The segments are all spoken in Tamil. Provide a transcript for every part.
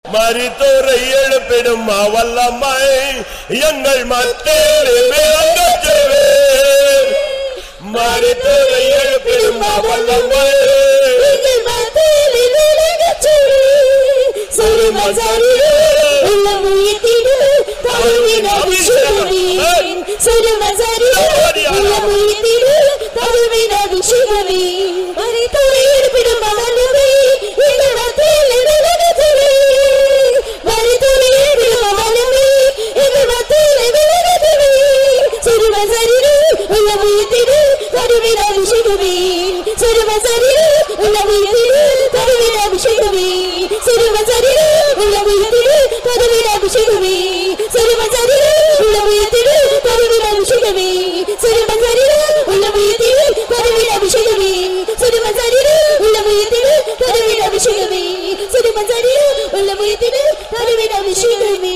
மரித்தோரை எழுப்பிடும் வல்லமை எங்கள் மத்தியில் விளங்கச் செய்வீர். மரித்தோரை எழுப்பிடும் வல்லமை எங்கள் மத்தியில் விளங்கச் செய்து, சிறுமசரிலே உள்ளம் உயிர்த்திடு, தாழ்வின் அபிஷேகமே. சிறுமசரிலே உள்ளம் உயிர்த்திடு, தாழ்வின் அபிஷேகமே. மரித்தோரை எழுப்பிடும் வல்லமை எங்கள் மத்தியில் விளங்கச் செய்து, மரித்தோரை எழுப்பிடும் வல்லமை எங்கள் மத்தியில் விளங்கச் செய்து, சிறுமசரிலே உள்ளம் உயிர்த்திடு, தாழ்வின் அபிஷேகமே. சிறுமசரிலே உள்ளம் உயிர்த்திடு, தாழ்வின் அபிஷேகமே. சிறுமசரிலே உள்ளம் உயிர்த்திடு, தாழ்வின் அபிஷேகமே. சிறுமசரிலே உள்ளம் உயிர்த்திடு, தாழ்வின் அபிஷேகமே. சிறுமசரிலே உள்ளம் உயிர்த்திடு, தாழ்வின் அபிஷேகமே. சிறுமசரிலே உள்ளம் உயிர்த்திடு, தாழ்வின் அபிஷேகமே. சிறுமசரிலே உள்ளம் உயிர்த்திடு, தாழ்வின் அபிஷேகமே.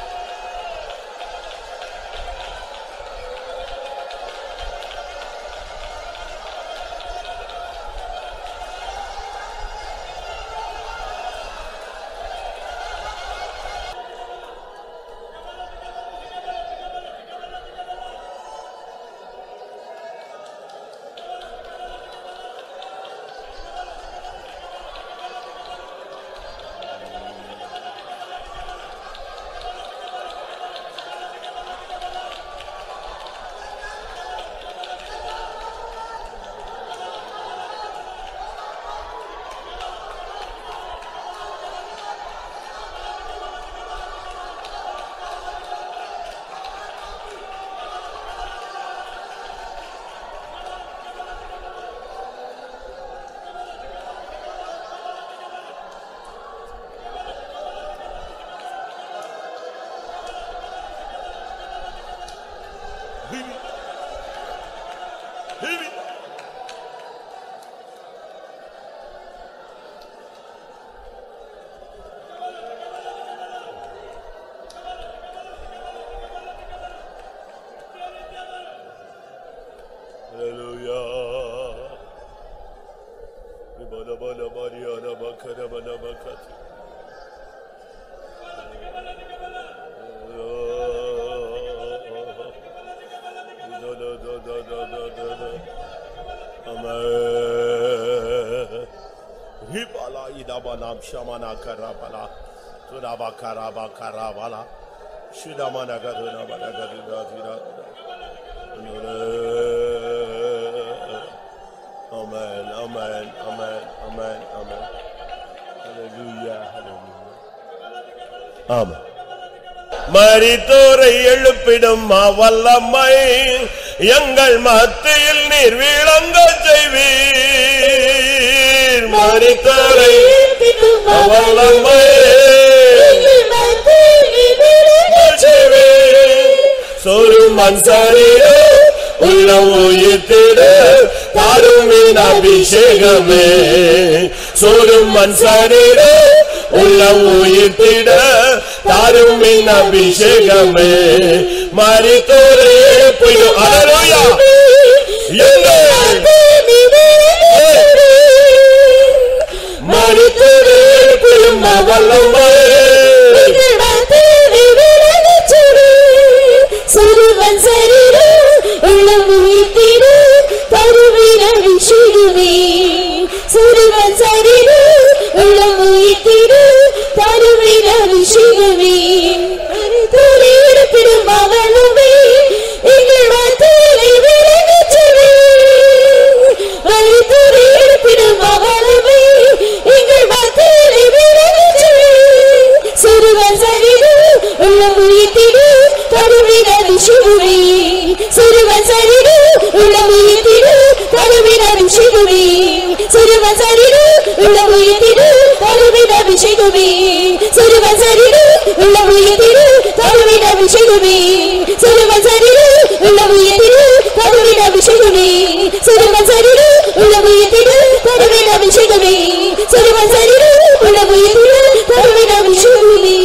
Hallelujah. Bala bala Mariana bakara bala bakati. Da da da da da da da da. Amen. Hibala idabala shamana karabala. Tudaba karaba karabala. Shudamana gaduna bala gaduna dira. Amen, amen, amen, amen, amen. Hallelujah, hallelujah. Amen. மரித்தோரை எழுப்பிடும் வல்லமை எங்கள் மத்தியில் நீர் விளங்க செய்வீர் மரித்தோரை வல்லமை எங்கள் மத்தியில் விளங்கச் செய்வீர் சொரு மன்சரீரே உள்ள உயிர்த்திட தாருமின் அபிஷேகமே சொரு மன்சரீரே உள்ள உயிர்த்திட தாருமின் அபிஷேகமே மரித்தோரே எழுப்பிடும் அலலுயா மரித்தோரே எழுப்பிடும் வல்லமை சிறுவன் சரீரே உள்ளம் உயிர்த்திடு தருவின் அபிஷேகமே சிறுவன் சரீரே உள்ளம் உயிர்த்திடு தருவின் அபிஷேகமே துணி எடுப்பிடும் அவளுமே எங்கள் வார்த்தையை விளங்கச் செய்வே வழித்துறை எடுப்பிடும் அவளுமே எங்கள் வார்த்தையை விளங்கச் செய்வே சிறுவன் சரீரே உள்ளம் உயிர்த்திடு தருவின் அபிஷேகமே சிறுவன் சரீரே உள்ளம் உயிர்த்திடு தருவின் அபிஷேகமே சிறுவன் சரீரே உள்ளம் உயிர்த்திடு தருவின் அபிஷேகமே சிறுவன் சரீரே உள்ளம் உயிர்த்திடு தருவின் அபிஷேகமே சிறுவன் சரீரே உள்ளம் உயிர்த்திடு தருவின் அபிஷேகமே சிறுவன் சரீரே உள்ளம் உயிர்த்திடு தருவின் அபிஷேகமே சிறுவன் சரீரே உள்ளம் உயிர்த்திடு தருவின் அபிஷேகமே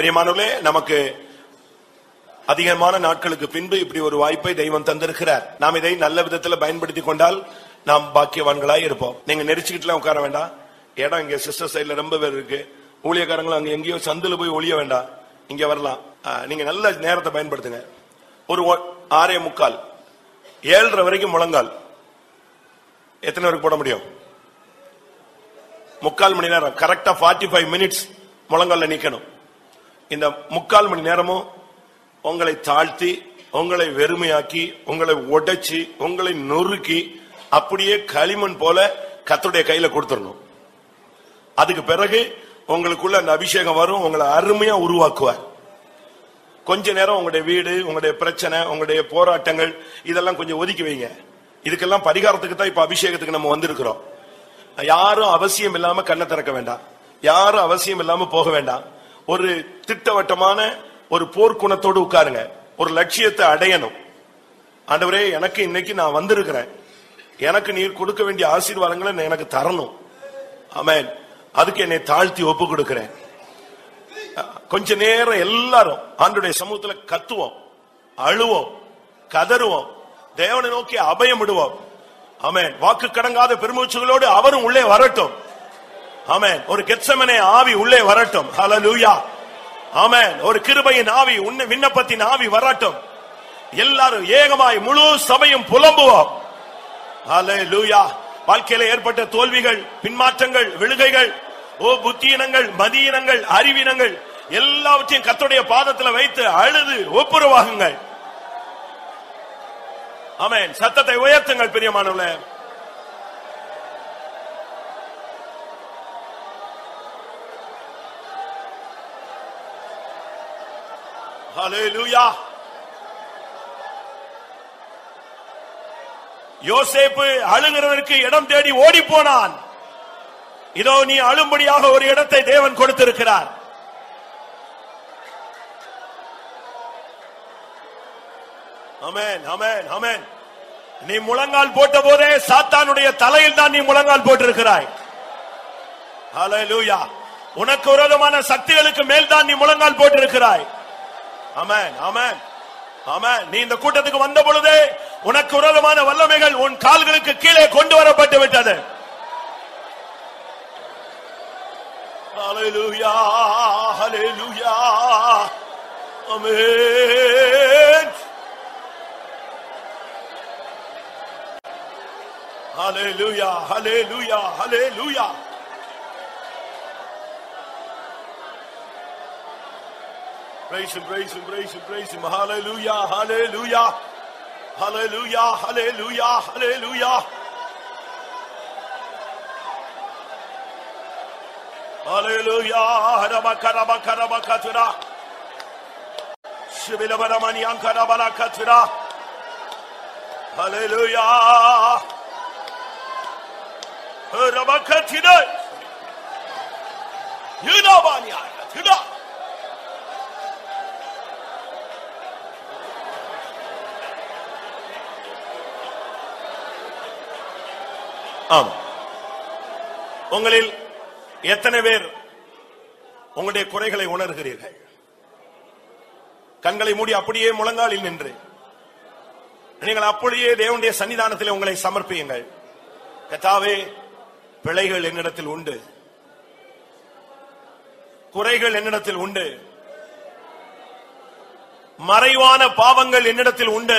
பிரியமானவர்களே நமக்கு அதிகமான நாட்களுக்கு பின்பு இப்படி ஒரு வாய்ப்பை தெய்வம் தந்திருக்கிறார் நாம் இதை நல்ல விதத்துல பயன்படுத்தி கொண்டால் நாம் பாக்கியவான்களாய் இருப்போம் நீங்க நெரிச்சுக்கிட்டுலாம் உட்கார வேண்டாம் இடம் இங்க சிஸ்டர் சைடுல ரொம்ப பேர் இருக்கு ஊழியக்காரங்களும் அங்க எங்கேயோ சந்துல போய் ஒளிய வேண்டாம் இங்க வரலாம் ஆ, நீங்க நல்ல நேரத்தை பயன்படுத்துங்க ஒரு ஒ- ஆறே முக்கால் ஏழரை வரைக்கும் முழங்கால் எத்தனை வரைக்கும் போட முடியும் முக்கால் மணி நேரம் கரெக்டா 45 ஃபைவ் மினிட்ஸ் முழங்கால்ல நிக்கணும் இந்த முக்கால் மணி நேரமும் உங்களை தாழ்த்தி உங்களை வெறுமையாக்கி உங்களை உடைச்சி உங்களை நொறுக்கி அப்படியே களிமண் போல கர்த்தருடைய கையில கொடுத்துடணும் அதுக்கு பிறகு உங்களுக்குள்ள அந்த அபிஷேகம் வரும் உங்களை அருமையா உருவாக்குவார் கொஞ்ச நேரம் உங்களுடைய வீடு உங்களுடைய பிரச்சனை உங்களுடைய போராட்டங்கள் இதெல்லாம் கொஞ்சம் ஒதுக்கி வைங்க இதுக்கெல்லாம் பரிகாரத்துக்கு தான் இப்ப அபிஷேகத்துக்கு நம்ம வந்திருக்கிறோம் யாரும் அவசியம் இல்லாம கண்ணை திறக்க வேண்டாம் யாரும் அவசியம் இல்லாம போக வேண்டாம் ஒரு திட்டவட்டமான ஒரு போர்க்குணத்தோடு உட்காருங்க ஒரு லட்சியத்தை அடையணும் ஆண்டவரே எனக்கு இன்னைக்கு நான் வந்திருக்கிறேன் எனக்கு நீர் கொடுக்க வேண்டிய ஆசீர்வாதங்களை நீ எனக்கு தரணும் ஆமென் அதுக்கு என்னை தாழ்த்தி ஒப்பு கொடுக்கிறேன் கொஞ்ச நேரம் எல்லாரும் ஆண்டுடைய சமூகத்துல கத்துவோம் அழுவோம் கதறுவோம் தேவனை நோக்கி அபயம் விடுவோம் ஆமென் வாக்கு கடங்காத பெருமூச்சுகளோடு அவரும் உள்ளே வரட்டும் ஆமென் ஒரு கெட்சமனே ஆவி உள்ளே வரட்டும் ஹalleluya ஆமென் ஒரு கிருபையின் ஆவி உன்னை விண்ணப்பத்தின் ஆவி வரட்டும் எல்லாரும் ஏகமாய் முழு சபையும் புலம்புவோம் ஹalleluya வாழ்க்கையில ஏற்பட்ட தோல்விகள் பின்மாற்றங்கள் விழுகைகள் ஓ புத்தியினங்கள் மதியினங்கள் அறிவினங்கள் எல்லாவற்றையும் கர்த்தருடைய பாதத்துல வைத்து அழுது ஒப்புரவாகுங்கள் ஆமென் சத்தத்தை உயர்த்துங்கள் பிரியமானவர்களே ஹalleluya யோசேப்பு அழுகிறதற்கு இடம் தேடி ஓடி போனான் இதோ நீ அழும்படியாக ஒரு இடத்தை தேவன் கொடுத்திருக்கிறார் அமேன் அமேன் அமேன் நீ முழங்கால் போட்ட போதே சாத்தானுடைய தலையில் தான் நீ முழங்கால் போட்டிருக்கிறாய் ஹalleluya உனக்கு விரோதமான சக்திகளுக்கு மேல் தான் நீ முழங்கால் போட்டிருக்கிறாய் அமேன் அமேன் ஆமென் நீ இந்த கூட்டத்துக்கு வந்த பொழுதே உனக்கு விரோதமான வல்லமைகள் உன் கால்களுக்கு கீழே கொண்டு வரப்பட்டு விட்டது ஹalleluya ஹalleluya ஆமென் ஹalleluya ஹalleluya ஹalleluya Praise him, praise him, praise him, praise him. Hallelujah, hallelujah. Hallelujah, hallelujah, hallelujah. Hallelujah. Rabakarabakarabakatura. Shibilabaramani ankarabakatura. Hallelujah. Rabakatida. Yunabani. Tida. ஆம் உங்களில் எத்தனை பேர் உங்களுடைய குறைகளை உணர்கிறீர்கள் கண்களை மூடி அப்படியே முழங்காலில் நின்று நீங்கள் அப்படியே தேவனுடைய சன்னிதானத்தில் உங்களை சமர்ப்பியுங்கள் கத்தாவே பிழைகள் என்னிடத்தில் உண்டு குறைகள் என்னிடத்தில் உண்டு மறைவான பாவங்கள் என்னிடத்தில் உண்டு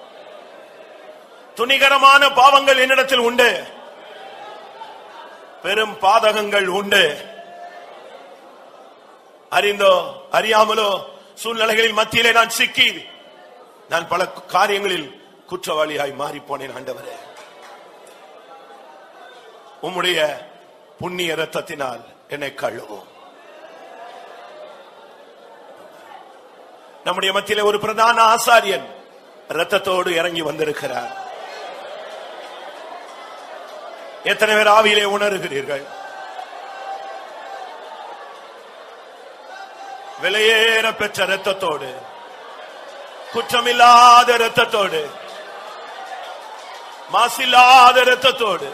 துணிகரமான பாவங்கள் என்னிடத்தில் உண்டு பெரும் பாதகங்கள் உண்டு அறிந்தோ அறியாமலோ சூழ்நிலைகளில் மத்தியிலே நான் சிக்கி நான் பல காரியங்களில் குற்றவாளியாய் மாறி போனேன் ஆண்டவரே உம்முடைய புண்ணிய ரத்தத்தினால் என்னை கழுவும் நம்முடைய மத்தியிலே ஒரு பிரதான ஆசாரியன் ரத்தத்தோடு இறங்கி வந்திருக்கிறார் எத்தனை பேர் ஆவியிலே உணர்கிறீர்கள் விலையேற பெற்ற ரத்தத்தோடு குற்றமில்லாத ரத்தத்தோடு மாசில்லாத ரத்தத்தோடு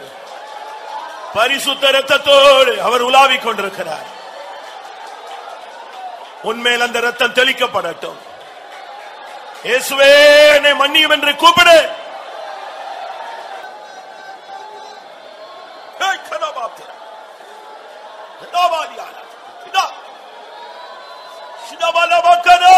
பரிசுத்த ரத்தத்தோடு அவர் உலாவிக் கொண்டிருக்கிறார் உன்மேல் அந்த ரத்தம் தெளிக்கப்படட்டும் இயேசுவே என்னை மன்னியும் என்று கூப்பிடு ஏய், கனபாத்திர. கனபாலியால. இதா. சிதபலபக்கனோ.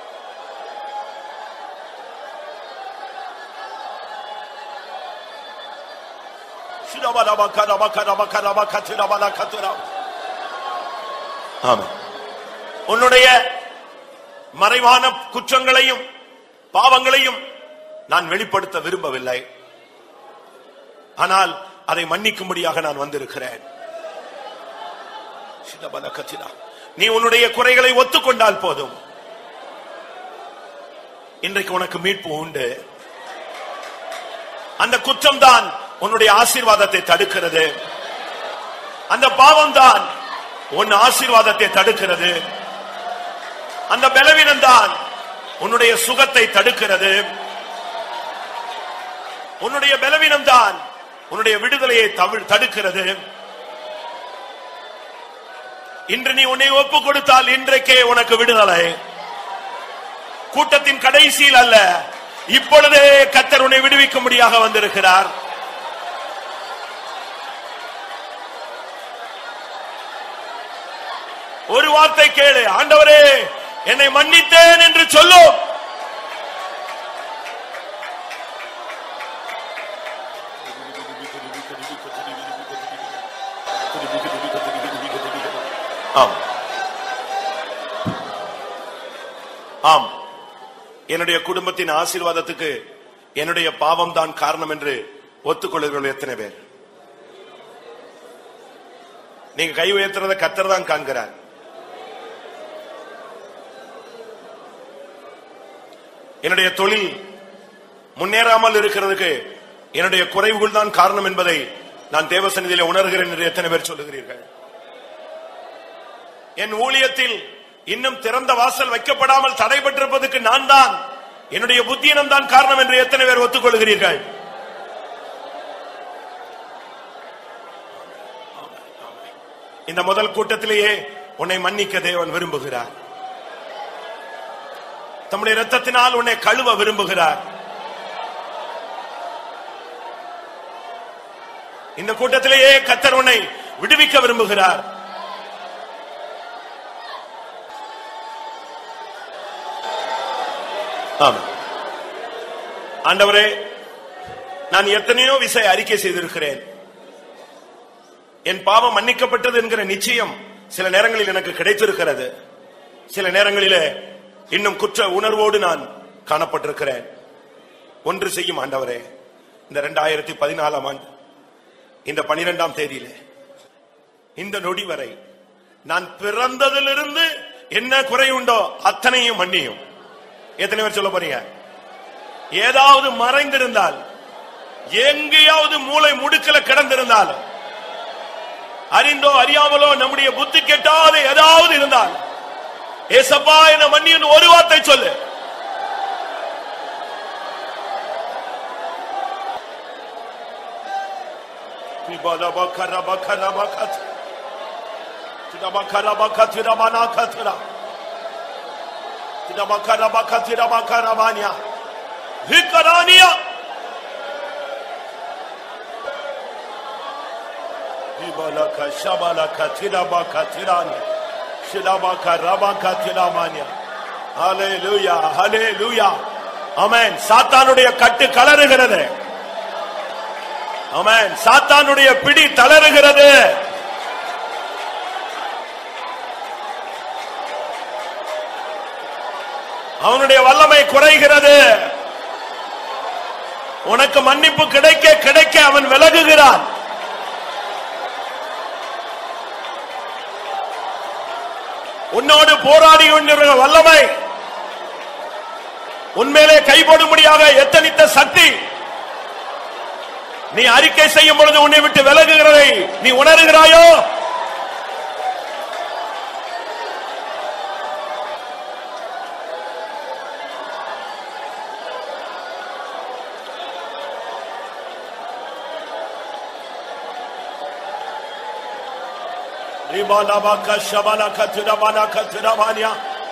சிதபலபக்கனபக்கனபக்கனபக்கத்திரபலக்கத்திரம். ஆமென். உன்னுடைய மறைவான குற்றங்களையும் பாவங்களையும் நான் வெளிப்படுத்த விரும்பவில்லை ஆனால் அதை மன்னிக்கும்படியாக நான் வந்திருக்கிறேன் சிதபலக்கத்திரா. நீ உன்னுடைய குறைகளை ஒத்துக்கொண்டால் போதும் இன்றைக்கு உனக்கு மீட்பு உண்டு அந்த குற்றம் தான் உன்னுடைய ஆசீர்வாதத்தை தடுக்கிறது அந்த பாவம் தான் உன் ஆசீர்வாதத்தை தடுக்கிறது அந்த பலவீனம் தான் உன்னுடைய சுகத்தை தடுக்கிறது உன்னுடைய பலவீனம் தான் உன்னுடைய விடுதலையை தவிழ்- தடுக்கிறது இன்று நீ உன்னை ஒப்பு கொடுத்தால் இன்றைக்கே உனக்கு விடுதலை கூட்டத்தின் கடைசியில் அல்ல இப்பொழுதே கத்தர் உன்னை விடுவிக்கும்படியாக வந்திருக்கிறார் ஒரு வார்த்தை கேளு ஆண்டவரே என்னை மன்னித்தேன் என்று சொல்லும் ஆம் ஆம் என்னுடைய குடும்பத்தின் ஆசீர்வாதத்துக்கு என்னுடைய பாவம் தான் காரணம் என்று ஒத்துக்கொள்ளுகிறவர்கள் எத்தனை பேர் நீங்க கை உயர்த்துறத கத்தர் தான் காண்கிறார் என்னுடைய தொழில் முன்னேறாமல் இருக்கிறதுக்கு என்னுடைய குறைவுகள் தான் காரணம் என்பதை நான் தேவசனிதியில உணர்கிறேன் என்று எத்தனை பேர் சொல்லுகிறீர்கள் என் ஊழியத்தில் இன்னும் திறந்த வாசல் வைக்கப்படாமல் தடைபட்டிருப்பதற்கு நான் தான் என்னுடைய புத்தியினம் தான் காரணம் என்று எத்தனை பேர் ஒத்துக்கொள்கிறீர்கள் இந்த முதல் கூட்டத்திலேயே உன்னை மன்னிக்க தேவன் விரும்புகிறார் தம்முடைய இரத்தத்தினால் உன்னை கழுவ விரும்புகிறார் இந்த கூட்டத்திலேயே கத்தர் உன்னை விடுவிக்க விரும்புகிறார் ஆமா ஆண்டவரே நான் எத்தனையோ விசை அறிக்கை செய்திருக்கிறேன் என் பாவம் மன்னிக்கப்பட்டது என்கிற நிச்சயம் சில நேரங்களில் எனக்கு கிடைத்திருக்கிறது சில நேரங்களிலே இன்னும் குற்ற உணர்வோடு நான் காணப்பட்டிருக்கிறேன் ஒன்று செய்யும் ஆண்டவரே இந்த இரண்டாயிரத்தி பதினாலாம் ஆண்டு இந்த பனிரெண்டாம் தேதியிலே இந்த நொடி வரை நான் பிறந்ததிலிருந்து என்ன குறை உண்டோ அத்தனையும் மன்னியும் எத்தனை பேர் சொல்ல போறீங்க ஏதாவது மறைந்திருந்தால் எங்கேயாவது மூளை முடுக்கல கிடந்திருந்தால் அறிந்தோ அறியாமலோ நம்முடைய புத்தி கெட்டாத ஏதாவது இருந்தால் ஏசப்பா என மன்னியின் ஒரு வார்த்தை சொல்லு Hikarania. Ibalaka shabalaka tirabaka tirani. Shilabaka rabaka tiramania. Hallelujah, hallelujah. Amen. சாத்தானுடைய கட்டு கலறுகிறது Amen. சாத்தானுடைய பிடி தளருகிறது அவனுடைய வல்லமை குறைகிறது உனக்கு மன்னிப்பு கிடைக்க கிடைக்க அவன் விலகுகிறான் உன்னோடு போராடி கொண்டிருக்கிற வல்லமை உன்மேலே கைபோடும்படியாக எத்தனித்த சக்தி நீ அறிக்கை செய்யும் பொழுது உன்னை விட்டு விலகுகிறதை நீ உணர்கிறாயோ Ribalabaka shabalaka tirabana katirabania.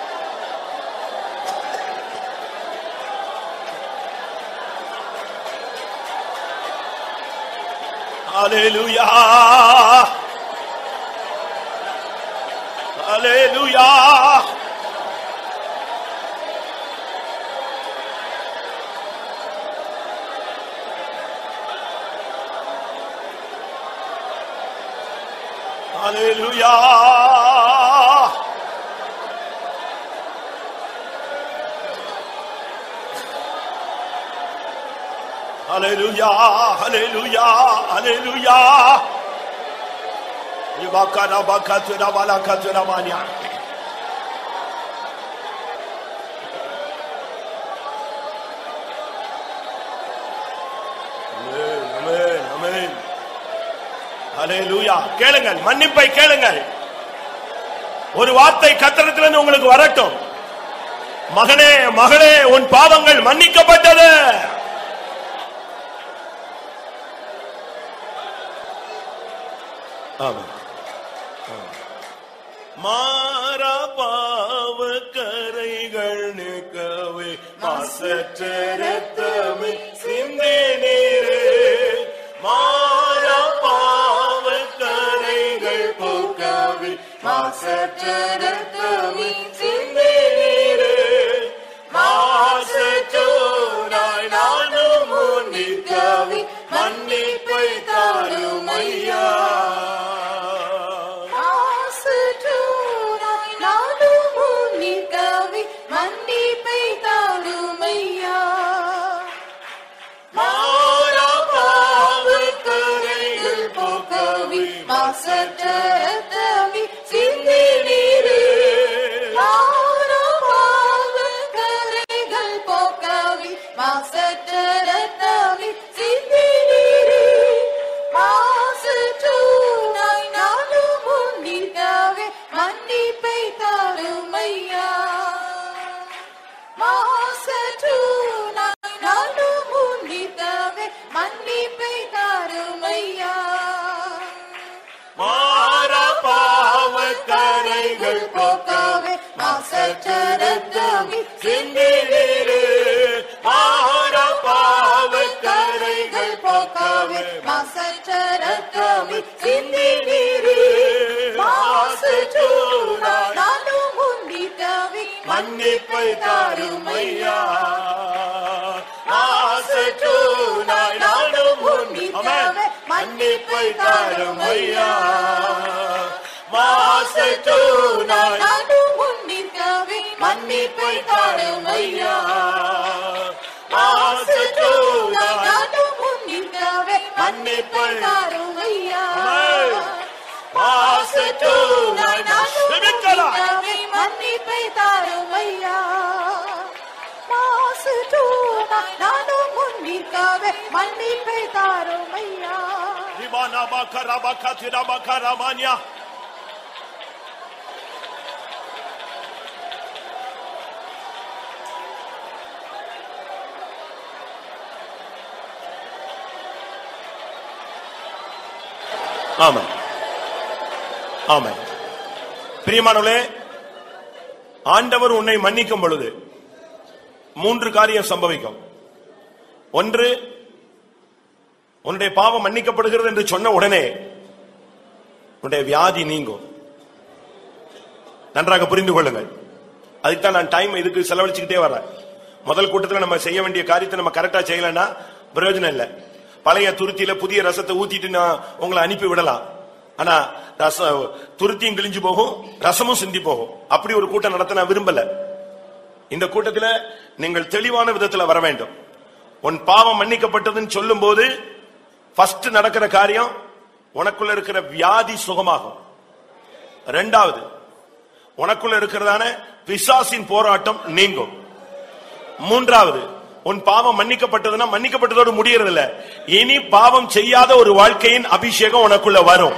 Hallelujah. Hallelujah. Hallelujah. Hallelujah, hallelujah, hallelujah. Ibakara bakatura balakatura mania. Amen, amen, amen. Hallelujah. கேளுங்கள் மன்னிப்பை கேளுங்கள் ஒரு வார்த்தை கத்தனத்திலிருந்து உங்களுக்கு வரட்டும் மகனே மகளே உன் பாவங்கள் மன்னிக்கப்பட்டது ஆமென். ஆமென். மாறா பாவ கரைகள் நீக்கவே மாசற்ற ரத்தமே சிந்தி நீரே மாறா பாவ கரைகள் போக்கவே மாசற்ற ரத்தமே சிந்தி நீரே மாசற்றோராய் நானும் முன்னிற்கவே மன்னிப்பை தாரும் ஐயா ஆசற்றோராய் நானும் முன்னிற்கவே மன்னிப்பை தாருமையா. மாறா பாவக்கரைகள் போக்கவே மாசற்ற ரத்தமே சிந்தி நீரே. மாறா பாவக்கரைகள் போக்கவே மாசற்ற ரத்தமே சிந்தி நீரே. மாசற்றோராய் நானும் முன்னிற்கவே மன்னிப்பை தாருமையா மாசற்றோராய் நானும் முன்னிற்கவே மன்னிப்பை தாருமையா மாறா பாவக்கரைகள் போக்கவே மாசற்ற ரத்தமே சிந்தினீரே மாறா பாவக்கரைகள் போக்கவே மாசற்ற ரத்தமே சிந்தினீரே மாசற்றோராய் நானும் முன்னிற்கவே மன்னிப்பை தாருமையா ஆசற்றூனாய் நாடும் முன்னிப்பை மன்னிப்பை தாருமையா மாசற்றூனாய் நானும் முன்னிற்கவே மன்னிப்பை தாருமையா மாசற்றூனாய் நானும் முன்னிற்கவே மன்னிப்பை தாருமையா மாசற்றூனாய் செபிக்கலாம் முன்னிற்கவே மன்னிப்பை தாருமையா மாசற்றோராய் நானும் முன்னிற்கவே மன்னிப்பை தாருமையா Ribana bakara bakatira bakara manya. ஆமாம் ஆமாம் பிரியமானவர்களே ஆண்டவர் உன்னை மன்னிக்கும் பொழுது மூன்று காரியம் சம்பவிக்கும் ஒன்று உன்னுடைய பாவம் மன்னிக்கப்படுகிறது என்று சொன்ன உடனே உன்னுடைய வியாதி நீங்கும் நன்றாக புரிந்து கொள்ளுங்கள் அதுக்குதான் நான் டைம் இதுக்கு செலவழிச்சுக்கிட்டே வரேன் முதல் கூட்டத்தில் நம்ம செய்ய வேண்டிய காரியத்தை நம்ம கரெக்டா செய்யலைன்னா பிரயோஜனம் இல்லை பழைய துருத்தியில புதிய ரசத்தை ஊத்திட்டு நான் உங்களை அனுப்பி விடலாம் ஆனா ரச துருத்தியும் கிழிஞ்சு போகும் ரசமும் சிந்தி போகும் அப்படி ஒரு கூட்டம் நடத்த நான் விரும்பல இந்த கூட்டத்துல நீங்கள் தெளிவான விதத்துல வர வேண்டும் உன் பாவம் மன்னிக்கப்பட்டதுன்னு சொல்லும் போது ஃபர்ஸ்ட் நடக்கிற காரியம் உனக்குள்ள இருக்கிற வியாதி சுகமாகும் ரெண்டாவது உனக்குள்ள இருக்கிறதான பிசாசின் போராட்டம் நீங்கும் மூன்றாவது உன் பாவம் மன்னிக்கப்பட்டதுன்னா மன்னிக்கப்பட்டதோடு முடியறது இல்ல இனி பாவம் செய்யாத ஒரு வாழ்க்கையின் அபிஷேகம் உனக்குள்ள வரும்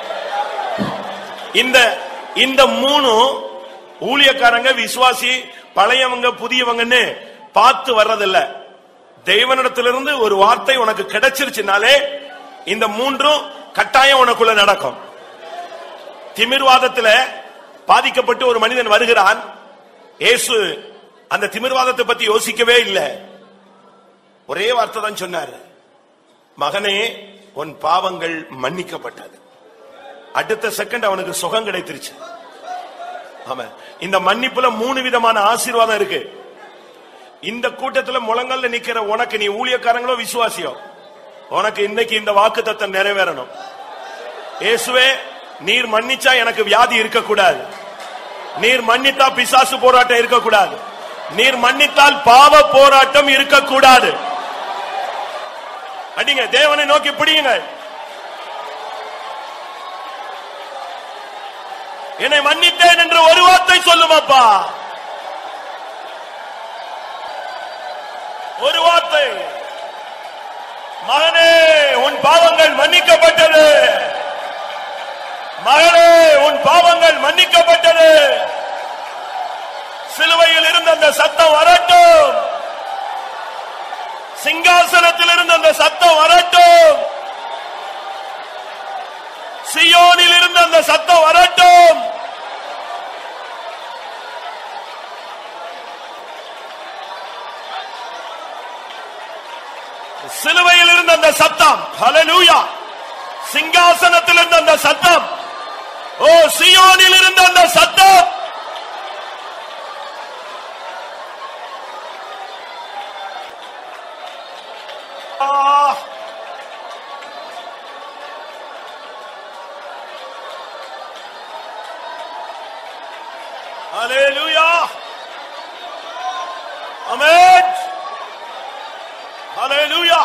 இந்த இந்த மூணு ஊழியக்காரங்க விசுவாசி பழையவங்க புதியவங்கன்னு பார்த்து வர்றதில்ல தெய்வனிடத்திலிருந்து ஒரு வார்த்தை உனக்கு கிடைச்சிருச்சுனாலே இந்த மூன்றும் கட்டாயம் உனக்குள்ள நடக்கும் திமிர்வாதத்துல பாதிக்கப்பட்டு ஒரு மனிதன் வருகிறான் இயேசு அந்த திமிர்வாதத்தை பத்தி யோசிக்கவே இல்லை ஒரே வார்த்தை தான் சொன்னார் மகனே உன் பாவங்கள் மன்னிக்கப்பட்டது அடுத்த செகண்ட் அவனுக்கு சுகம் கிடைத்திருச்சு ஆமா இந்த மன்னிப்புல மூணு விதமான ஆசீர்வாதம் இருக்கு இந்த கூட்டத்துல முழங்கல்ல நிக்கிற உனக்கு நீ ஊழியக்காரங்களோ விசுவாசியோ உனக்கு இன்னைக்கு இந்த வாக்கு தத்தம் நிறைவேறணும் இயேசுவே நீர் மன்னிச்சா எனக்கு வியாதி இருக்கக்கூடாது நீர் மன்னித்தா பிசாசு போராட்டம் இருக்கக்கூடாது நீர் மன்னித்தால் பாவ போராட்டம் இருக்கக்கூடாது அடிங்க தேவனை நோக்கி பிடியுங்க என்னை மன்னித்தேன் என்று ஒரு வார்த்தை சொல்லும் அப்பா ஒரு வார்த்தை மகனே உன் பாவங்கள் மன்னிக்கப்பட்டது மகனே உன் பாவங்கள் மன்னிக்கப்பட்டது சிலுவையில் இருந்த அந்த சத்தம் வரட்டும் சிங்காசனத்தில் இருந்த அந்த சத்தம் வரட்டும் சியோனில் இருந்த அந்த சத்தம் வரட்டும் சிலுவையில் இருந்த அந்த சத்தம் ஹalleluya சிங்காசனத்தில் இருந்த அந்த சத்தம் ஓ சியோனில் இருந்த அந்த சத்தம் ஆ Hallelujah. Amen. Hallelujah.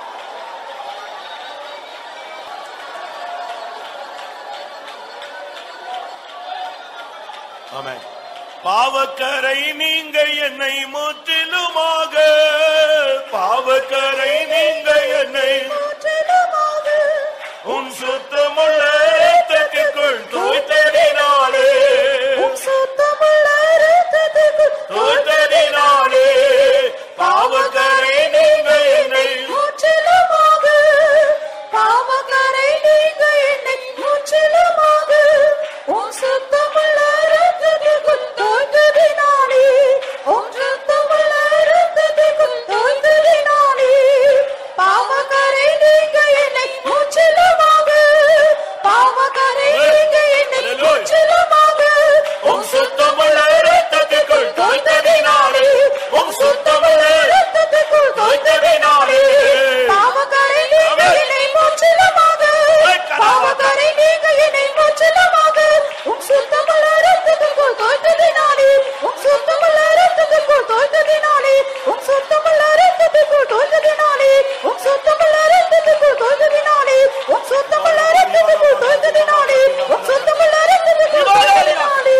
Amen. பாவக்கரை நீங்க என்னை முற்றிலுமாக பாவக்கரை நீங்க என்னை முற்றிலுமாக உன் சுத்தமுள்ள ரத்தத்திற்குள் தூய்த்தடினாலே உம் சுத்தமுள்ள இரத்தத்துக்குள் தூய்த்தடினாலே பாவக்கரை நீங்க என்னை முற்றிலுமாக பாவக்கரை நீங்க என்னை முற்றிலுமாக உம் சுத்தமுள்ள இரத்தத்துக்குள் தோய்த்ததினாலே உம் சுத்தமுள்ள இரத்தத்துக்குள் தோய்த்ததினாலே பாவக்கரை நீங்க என்னை முற்றிலுமாக பாவக்கரை நீங்க என்னை முற்றிலுமாக உம் சுத்தமுள்ள ரத்தத்திற்குள் தோய்த்ததினாலே உம் சுத்தமுள்ள இரத்தத்துக்குள் தோய்த்ததினாலே பாவக்கரை நீங்க என்னை முற்றிலுமாக பாவக்கரை நீங்க என்னை முற்றிலுமாக உம் சுத்தமுள்ள இரத்தத்துக்குள் தோய்த்ததினாலே உம் சுத்தமுள்ள இரத்தத்துக்குள் தோய்த்ததினாலே உம் சுத்தமுள்ள இரத்தத்துக்குள் தோய்த்ததினாலே உம் சுத்தமுள்ள இரத்தத்துக்குள் தோய்த்ததினாலே உம் சுத்தமுள்ள இரத்தத்துக்குள் தோய்த்ததினாலே உம் சுத்தமுள்ள இரத்தத்துக்குள் தோய்த்ததினாலே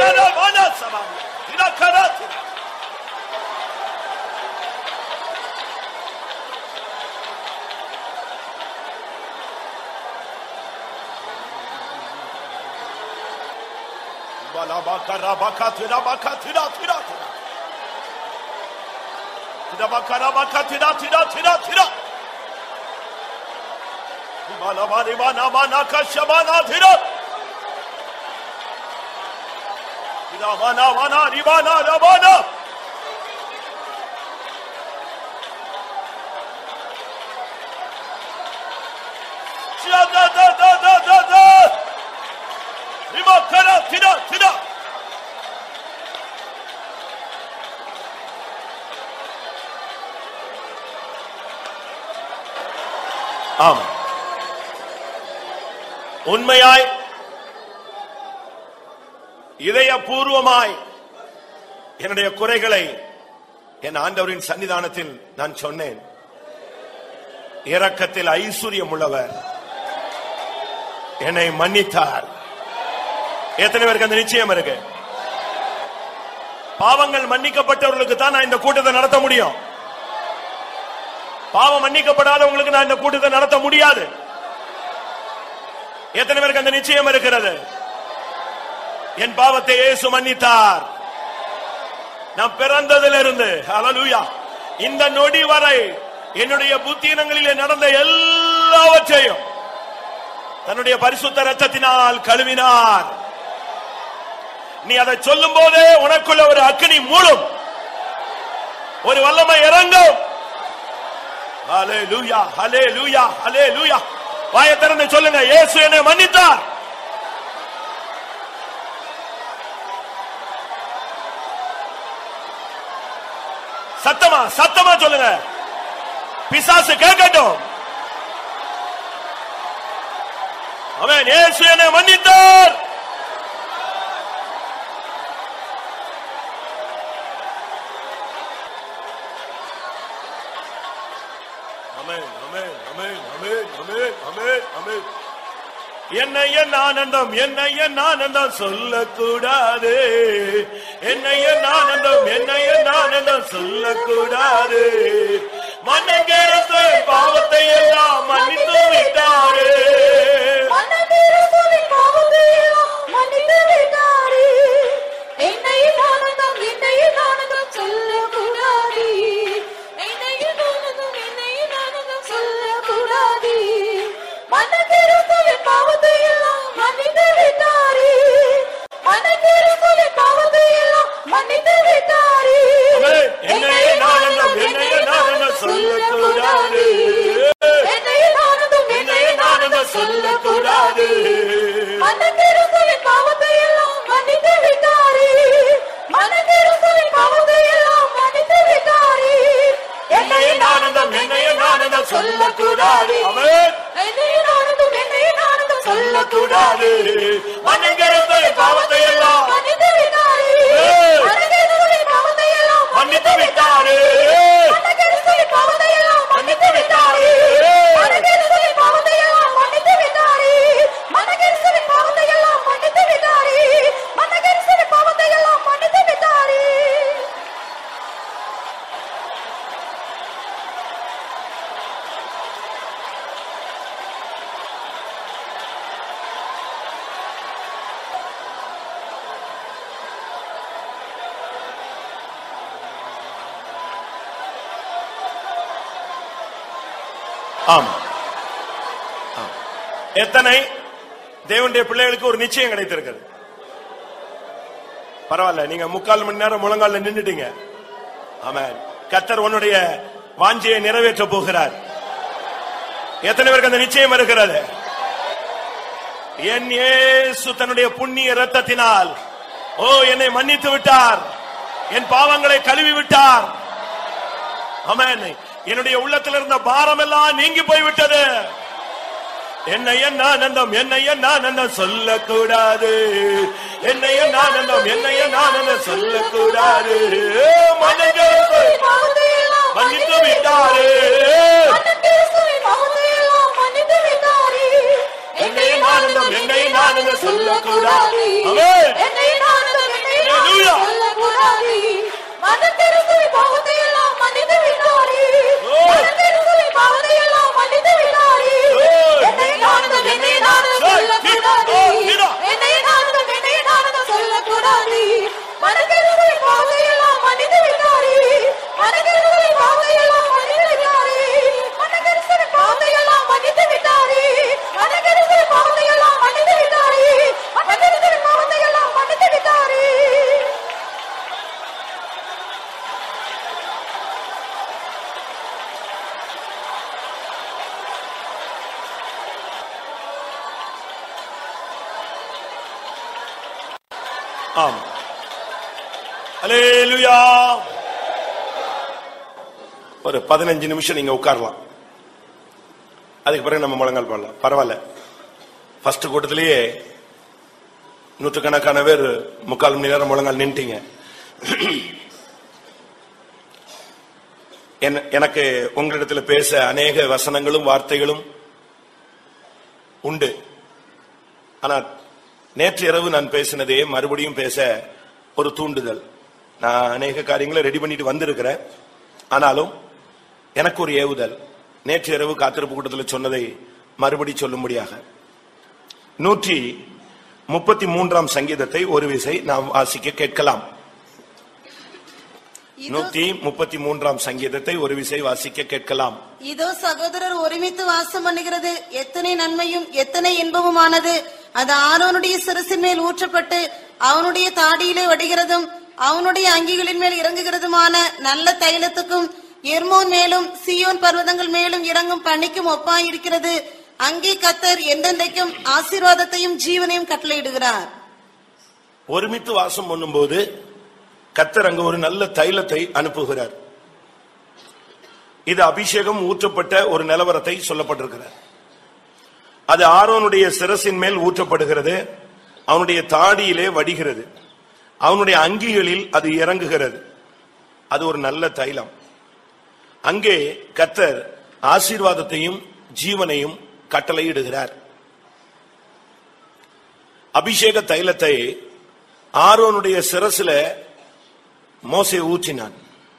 Ribana, vana, ribana, rabana. Shada, da, da, da, da, da. Riba, kara, tira, tira. ஆம் உண்மையாய் இதயபூர்வமாய் என்னுடைய குறைகளை என் ஆண்டவரின் சன்னிதானத்தில் நான் சொன்னேன் இரக்கத்தில் ஐஸ்வர்யம் உள்ளவர் என்னை மன்னித்தார் எத்தனை பேருக்கு அந்த நிச்சயம் இருக்கு பாவங்கள் மன்னிக்கப்பட்டவர்களுக்கு தான் நான் இந்த கூட்டத்தை நடத்த முடியும் பாவம் மன்னிக்கப்படாதவங்களுக்கு நான் இந்த கூட்டத்தை நடத்த முடியாது எத்தனை பேருக்கு அந்த நிச்சயம் இருக்கிறது என் பாவத்தை இயேசு மன்னித்தார் நான் பிறந்ததிலிருந்து ஹalleluya இந்த நொடி வரை என்னுடைய புத்தீனங்களிலே நடந்த எல்லாவற்றையும் தன்னுடைய பரிசுத்த ரத்தத்தினால் கழுவினார் நீ அதை சொல்லும் போதே உனக்குள்ள ஒரு அக்கினி மூடும் ஒரு வல்லமை இறங்கும் ஹalleluya ஹalleluya ஹalleluya வாயை திறந்து சொல்லுங்க இயேசு என்னை மன்னித்தார் சத்தமா சத்தமா சொல்லுங்க பிசாசு கேட்கட்டும் அவன் இயேசு என்னை மன்னித்தார் அமேன் அமேன் அமேன் அமேன் அமேன் அமேன் அமேன் என்ன என் ஆனந்தம் என்ன என் ஆனந்தம் சொல்லக்கூடாது என்ன என் ஆனந்தம் என்ன என் ஆனந்தம் சொல்லக்கூடாது மன்னங்கேரத்து பாவத்தை எல்லாம் மன்னித்து விட்டாரு மனதிருப்பதின் பாவத்தை எல்லாம் மன்னித்து விட்டாரே. என்னையும் ஆனந்தம், என்னையும் ஆனந்தம் சொல்லக்கூடாதே. என்னையும் ஆனந்தம், என்னையும் ஆனந்தம் சொல்லக்கூடாதே. மனதிருப்பதின் பாவத்தை எல்லாம் மன்னித்து விட்டாரே. மனதிருப்பதின் பாவத்தை எல்லாம் மன்னித்து விட்டாரே. ஆமென். என்னையும் ஆனந்தம் என்னையும் ஆனந்தம் சொல்லக்கூடாது என்னையும் ஆனந்தம், என்னையும் ஆனந்தம் சொல்லக்கூடாது மனதிருப்பதின் பாவத்தை எல்லாம் மன்னித்து விட்டாரே. மனதிருப்பதின் பாவத்தை எல்லாம் மன்னித்து விட்டாரே. என்னையும் ஆனந்தம் என்னையும் ஆனந்தம் சொல்லக்கூடாது அவன் என்னையும் ஆனந்தம், என்னையும் ஆனந்தம் சொல்லக்கூடாது மன்னங்கேரத்து பாவத்தை எல்லாம் மன்னித்து விட்டாரே. ஏய். மனதிருப்பதின் பாவத்தை எல்லாம் மன்னித்து விட்டாரு மனதிருப்பதின் பாவத்தை எல்லாம் மன்னித்து விட்டாரு மனதிருப்பதின் பாவத்தை எல்லாம் மன்னித்து விட்டாரே. மனதிருப்பதின் பாவத்தை எல்லாம் மன்னித்து விட்டாரே. மனதிருப்பதின் பாவத்தை எல்லாம் மன்னித்து விட்டாரே. ஆம் ஆம். எத்தனை தேவனுடைய பிள்ளைகளுக்கு ஒரு நிச்சயம் கிடைத்திருக்கிறது பரவாயில்ல நீங்க முக்கால் மணி நேரம் முழங்கால நின்னுட்டீங்க ஆமென் கத்தர் உன்னுடைய வாஞ்சியை நிறைவேற்ற போகிறார் எத்தனை பேருக்கு அந்த நிச்சயம் இருக்கிறது என் இயேசு தன்னுடைய புண்ணிய இரத்தத்தினால் ஓ என்னை மன்னித்து விட்டார் என் பாவங்களை கழுவி விட்டார் ஆமென் என்னுடைய உள்ளத்தில் இருந்த பாரம் எல்லாம் நீங்கி போய்விட்டது என்னை என் ஆனந்தம் என்னை என் ஆனந்தம் சொல்லக்கூடாது என்னை என் ஆனந்தம் என்னை என் ஆனந்தம் சொல்லக்கூடாது மனதிற்கு பாவத்தை எல்லாம் மன்னித்து விட்டாரு மனதிருப்பதின் பாவத்தை எல்லாம் மன்னித்து விட்டாரே. என்னையும் ஆனந்தம், என்னையும் ஆனந்தம் சொல்லக்கூடாது. சொல்லக்கூடாது. ஆமென். என்னையும் ஆனந்தம், என்னையும் ஹalleluya. ஆனந்தம் சொல்லக்கூடாது. மனதிருப்பதின் பாவத்தை எல்லாம் மன்னித்து விட்டாரே. ஓ. மனதிருப்பதின் பாவத்தை எல்லாம் மன்னித்து விட்டாரே. ஓ. என்னையும் ஆனந்தம், என்னையும் ஆனந்தம் ஓ, சொல்லக்கூடாது. ஓ, வீடா. என்னையும் ஆனந்தம், என்னையும் ஆனந்தம் சொல்லக்கூடாது. மனதிருப்பதின் பாவத்தை எல்லாம் மன்னித்து விட்டாரே. மனதிருப்பதின் பாவத்தை எல்லாம் மன்னித்து விட்டாரே. மனதிருப்பதின் பாவத்தை எல்லாம் மன்னித்து விட்டாரே. மனதிருப்பதின் பாவத்தை எல்லாம் மன்னித்து விட்டாரே. மனதிருப்பதின் பாவத்தை எல்லாம் மன்னித்து விட்டாரே. ஆம் அல்லேலூயா ஒரு பதினஞ்சு நிமிஷம் நீங்க உட்காரலாம் அதுக்கு பிறகு நம்ம முழங்கால் பாடலாம் பரவாயில்ல ஃபர்ஸ்ட் கூட்டத்திலேயே நூற்றுக்கணக்கான பேர் முக்கால் மணி நேரம் முழங்கால் நின்ட்டீங்க என்ன- எனக்கு உங்களிடத்துல பேச அநேக வசனங்களும் வார்த்தைகளும் உண்டு ஆனா நேற்று இரவு நான் பேசினதே மறுபடியும் பேச ஒரு தூண்டுதல் நான் அநேக காரியங்களை ரெடி பண்ணிட்டு வந்திருக்கிறேன் ஆனாலும் எனக்கு ஒரு ஏவுதல் நேற்று இரவு காத்திருப்பு கூட்டத்தில் சொன்னதை மறுபடி சொல்லும்படியாக நூற்றி முப்பத்தி மூன்றாம் சங்கீதத்தை ஒரு விசை நாம் வாசிக்க கேட்கலாம் இதோ- நூத்தி முப்பத்தி மூன்றாம் சங்கீதத்தை ஒரு விசை வாசிக்க கேட்கலாம் இதோ சகோதரர் ஒருமித்து வாசம் பண்ணுகிறது எத்தனை நன்மையும் எத்தனை இன்பமுமானது அது ஆரோனுடைய சிரசின் மேல் ஊற்றப்பட்டு அவனுடைய தாடியிலே வடிகிறதும் அவனுடைய அங்கிகளின் மேல் இறங்குகிறதுமான நல்ல தைலத்துக்கும் எர்மோன் மேலும் சியோன் பர்வதங்கள் மேலும் இறங்கும் பனிக்கும் ஒப்பாயிருக்கிறது அங்கே கத்தர் என்றென்றைக்கும் ஆசீர்வாதத்தையும் ஜீவனையும் கட்டளையிடுகிறார் ஒருமித்து வாசம் பண்ணும்போது கத்தர் அங்க ஒரு நல்ல தைலத்தை அனுப்புகிறார் இது அபிஷேகம் ஊற்றப்பட்ட ஒரு நிலவரத்தை சொல்லப்பட்டிருக்கிறார் அது ஆரோனுடைய சிரசின் மேல் ஊற்றப்படுகிறது அவனுடைய தாடியிலே வடிகிறது அவனுடைய அங்கிகளில் அது இறங்குகிறது அது ஒரு நல்ல தைலம் அங்கே கத்தர் ஆசீர்வாதத்தையும் ஜீவனையும் கட்டளையிடுகிறார் அபிஷேக தைலத்தை ஆரோனுடைய சிரசில மோசே ஊற்றினான்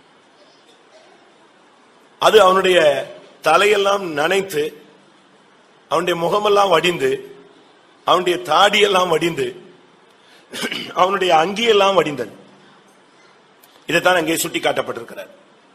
அது அவனுடைய தலையெல்லாம் நனைத்து அவனுடைய முகமெல்லாம் வடிந்து அவனுடைய தாடியெல்லாம் வடிந்து அவனுடைய அங்கியெல்லாம் வடிந்தது இதைத்தான் அங்கே சுட்டி காட்டப்பட்டிருக்கிறார்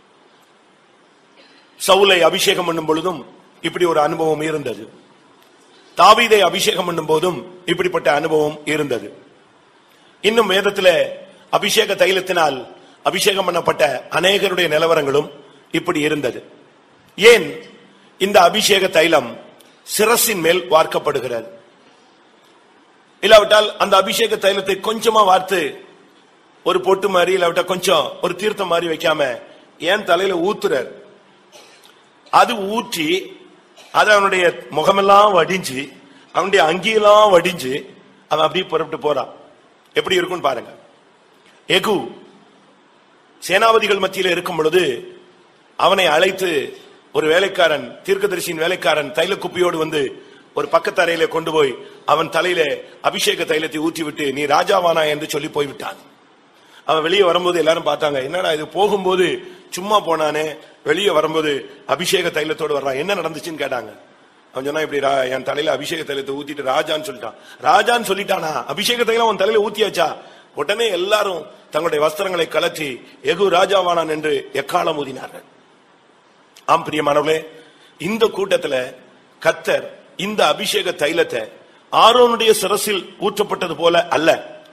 சவுலை அபிஷேகம் பண்ணும் பொழுதும் இப்படி ஒரு அனுபவம் இருந்தது தாவீதை அபிஷேகம் பண்ணும் போதும் இப்படிப்பட்ட அனுபவம் இருந்தது இன்னும் வேதத்திலே அபிஷேக தைலத்தினால் அபிஷேகம் பண்ணப்பட்ட அநேகருடைய நிலவரங்களும் இப்படி இருந்தது ஏன் இந்த அபிஷேக தைலம் சிரசின் மேல் வார்க்கப்படுகிறது இல்லாவிட்டால் அந்த அபிஷேக தைலத்தை கொஞ்சமா வார்த்து ஒரு பொட்டு மாதிரி இல்லாவிட்டா கொஞ்சம் ஒரு தீர்த்தம் மாதிரி வைக்காம ஏன் தலையில ஊத்துறார் அது ஊற்றி அது அவனுடைய முகமெல்லாம் வடிஞ்சு அவனுடைய அங்கியெல்லாம் வடிஞ்சு அவன் அப்படியே புறப்பட்டு போறான் எப்படி இருக்கும்னு பாருங்க எகு சேனாபதிகள் மத்தியில இருக்கும் பொழுது அவனை அழைத்து ஒரு வேலைக்காரன் தீர்க்கதரிசியின் வேலைக்காரன் தைல குப்பியோடு வந்து ஒரு பக்கத்து அறையில கொண்டு போய் அவன் தலையில அபிஷேக தைலத்தை ஊற்றி விட்டு நீ ராஜாவானா என்று சொல்லி போய்விட்டான் அவன் வெளியே வரும்போது எல்லாரும் பார்த்தாங்க என்னடா இது போகும்போது சும்மா போனானே வெளியே வரும்போது அபிஷேக தைலத்தோடு வர்றான் என்ன நடந்துச்சுன்னு கேட்டாங்க அவன் சொன்னா இப்படி ரா- என் தலையில அபிஷேக தைலத்தை ஊத்திட்டு ராஜான்னு சொல்லிட்டான் ராஜான்னு சொல்லிட்டானா அபிஷேக தைலம் அவன் தலையில ஊத்தியாச்சா உடனே எல்லாரும் தங்களுடைய வஸ்திரங்களை கலற்றி எகு ராஜாவானான் என்று எக்காலம் ஊதினார்கள் ஆம் பிரியமானவர்களே இந்த கூட்டத்துல கத்தர் இந்த அபிஷேக தைலத்தை ஆரோனுடைய சிரசில் ஊற்றப்பட்டது போல அல்ல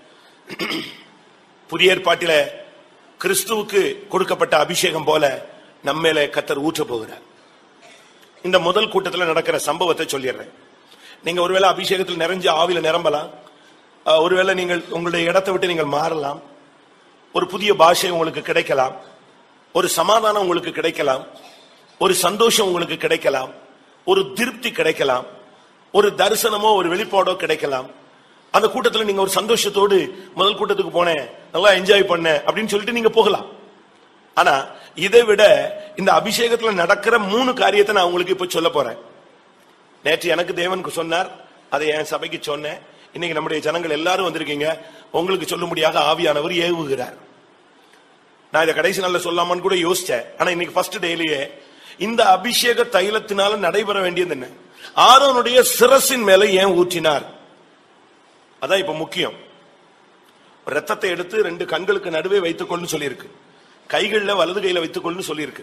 புதிய ஏற்பாட்டில கிறிஸ்துவுக்கு கொடுக்கப்பட்ட அபிஷேகம் போல நம்மேல கத்தர் ஊற்ற போகிறார் இந்த முதல் கூட்டத்துல நடக்கிற சம்பவத்தை சொல்லிடுறேன் நீங்க ஒருவேளை அபிஷேகத்தில் நிறைஞ்ச ஆவில நிரம்பலாம் அஹ், ஒருவேளை நீங்கள் உங்களுடைய இடத்தை விட்டு நீங்கள் மாறலாம் ஒரு புதிய பாஷை உங்களுக்கு கிடைக்கலாம் ஒரு சமாதானம் உங்களுக்கு கிடைக்கலாம் ஒரு சந்தோஷம் உங்களுக்கு கிடைக்கலாம் ஒரு திருப்தி கிடைக்கலாம் ஒரு தரிசனமோ ஒரு வெளிப்பாடோ கிடைக்கலாம் அந்த கூட்டத்துல நீங்க ஒரு சந்தோஷத்தோடு முதல் கூட்டத்துக்கு போனேன் நல்லா என்ஜாய் பண்ணேன் அப்படின்னு சொல்லிட்டு நீங்க போகலாம் ஆனா இதை விட இந்த அபிஷேகத்துல நடக்கிற மூணு காரியத்தை நான் உங்களுக்கு இப்ப சொல்ல போறேன் நேற்று எனக்கு தேவனுக்கு சொன்னார் அதை என் சபைக்கு சொன்னேன் இன்னைக்கு நம்முடைய ஜனங்கள் எல்லாரும் வந்திருக்கீங்க உங்களுக்கு சொல்லும்படியாக ஆவியானவர் ஏவுகிறார் நான் இதை கடைசி நாள்ல சொல்லாமான்னு கூட யோசிச்சேன் ஆனா இன்னைக்கு ஃபர்ஸ்ட் டேலியே இந்த அபிஷேக தைலத்தினால நடைபெற வேண்டியது என்ன ஆரோனுடைய சிரசின் மேல ஏன் ஊற்றினார் அதான் இப்ப முக்கியம் ரத்தத்தை எடுத்து ரெண்டு கண்களுக்கு நடுவே வைத்துக்கொள்னு சொல்லியிருக்கு கைகள்ல வலது கையில வைத்துக்கொள்னு சொல்லியிருக்கு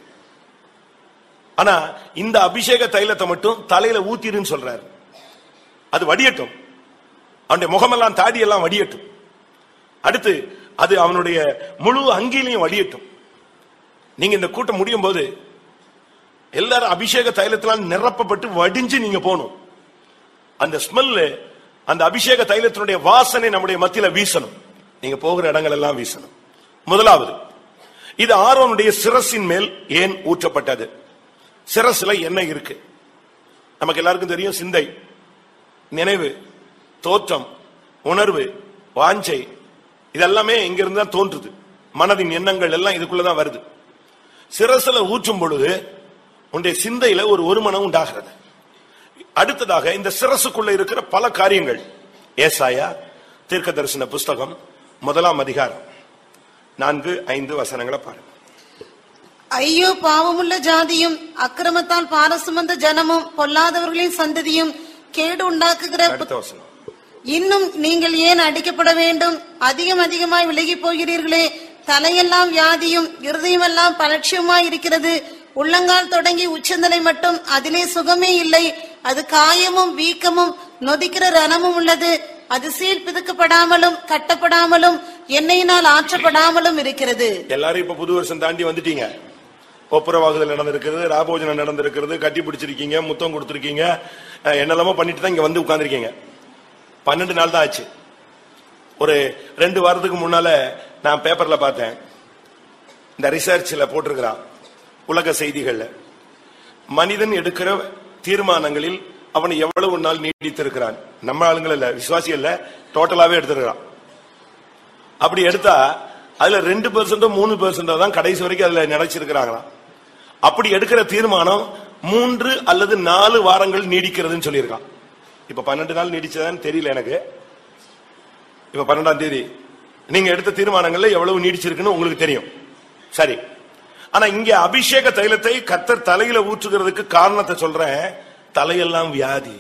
ஆனா இந்த அபிஷேக தைலத்தை மட்டும் தலையில ஊத்திருன்னு சொல்றாரு அது வடியட்டும் அவனுடைய முகமெல்லாம் தாடி எல்லாம் வடியட்டும் அடுத்து அது அவனுடைய முழு அங்கிலையும் வடியட்டும் நீங்க இந்த கூட்டம் முடியும் போது எல்லாரும் அபிஷேக தைலத்தினால் நிரப்பப்பட்டு வடிஞ்சு நீங்க போகணும் அந்த ஸ்மெல் அந்த அபிஷேக தைலத்தினுடைய வாசனை நம்முடைய மத்தியில வீசணும் நீங்க போகிற இடங்கள் எல்லாம் வீசணும் முதலாவது இது ஆரோனுடைய சிரசின் மேல் ஏன் ஊற்றப்பட்டது சிரசுல என்ன இருக்கு நமக்கு எல்லாருக்கும் தெரியும் சிந்தை நினைவு தோற்றம் உணர்வு வாஞ்சை இதெல்லாமே இங்க இருந்து தான் தோன்றுது மனதின் எண்ணங்கள் எல்லாம் இதுக்குள்ளதான் வருது சிரசுல ஊற்றும் பொழுது உன்னுடைய சிந்தையில ஒரு ஒருமனம் உண்டாகிறது அடுத்ததாக இந்த சிரசுக்குள்ள இருக்கிற பல காரியங்கள் ஏசாயா தீர்க்க தரிசன புஸ்தகம் முதலாம் அதிகாரம் நான்கு ஐந்து வசனங்களை பாருங்க ஐயோ பாவமுள்ள ஜாதியும் அக்கிரமத்தால் பாரசுமந்த ஜனமும் பொல்லாதவர்களின் சந்ததியும் கேடு உண்டாக்குகிற புத்- அடுத்த வசனம் இன்னும் நீங்கள் ஏன் அடிக்கப்பட வேண்டும் அதிகம் அதிகமாய் விலகி போகிறீர்களே தலையெல்லாம் வியாதியும் இருதயமெல்லாம் பலட்சியமாய் இருக்கிறது உள்ளங்கால் தொடங்கி உச்சந்தலை மட்டும் அதிலே சுகமே இல்லை அது காயமும் வீக்கமும் நொதிக்கிற ரணமும் உள்ளது அது சீல் பிதுக்கப்படாமலும் கட்டப்படாமலும் எண்ணெயினால் ஆற்றப்படாமலும் இருக்கிறது எல்லாரும் இப்ப புது வருஷம் தாண்டி வந்துட்டீங்க ஒப்புரவாகுதல் நடந்திருக்கிறது ராபோஜனம் நடந்திருக்கிறது கட்டி பிடிச்சிருக்கீங்க முத்தம் கொடுத்திருக்கீங்க அஹ், என்னெல்லாமோ பண்ணிட்டு தான் இங்க வந்து உட்கார்ந்திருக்கீங்க பன்னெண்டு நாள் தான் ஆச்சு ஒரு ரெண்டு வாரத்துக்கு முன்னால நான் பேப்பர்ல பார்த்தேன் இந்த ரிசர்ச்ல போட்டிருக்கிறான் உலக செய்திகள்ல மனிதன் எடுக்கிற தீர்மானங்களில் அவன் எவ்வளவு நாள் நீடித்திருக்கிறான் நம்ம ஆளுங்கள் இல்ல விசுவாசி இல்ல டோட்டலாவே எடுத்திருக்கிறான் அப்படி எடுத்தா அதுல ரெண்டு பெர்சென்டோ மூணு பெர்சென்டோ தான் கடைசி வரைக்கும் அதுல நினைச்சிருக்கிறாங்களாம் அப்படி எடுக்கிற தீர்மானம் மூன்று அல்லது நாலு வாரங்கள் நீடிக்கிறதுன்னு சொல்லியிருக்கான் இப்ப பன்னெண்டு நாள் நீடிச்சதான்னு தெரியல எனக்கு இப்ப பன்னெண்டாம் தேதி நீங்க எடுத்த தீர்மானங்கள்ல எவ்வளவு நீடிச்சிருக்குன்னு உங்களுக்கு தெரியும் சரி ஆனா இங்க அபிஷேக தைலத்தை கத்தர் தலையில ஊற்றுகிறதுக்கு காரணத்தை சொல்றேன் தலையெல்லாம் வியாதி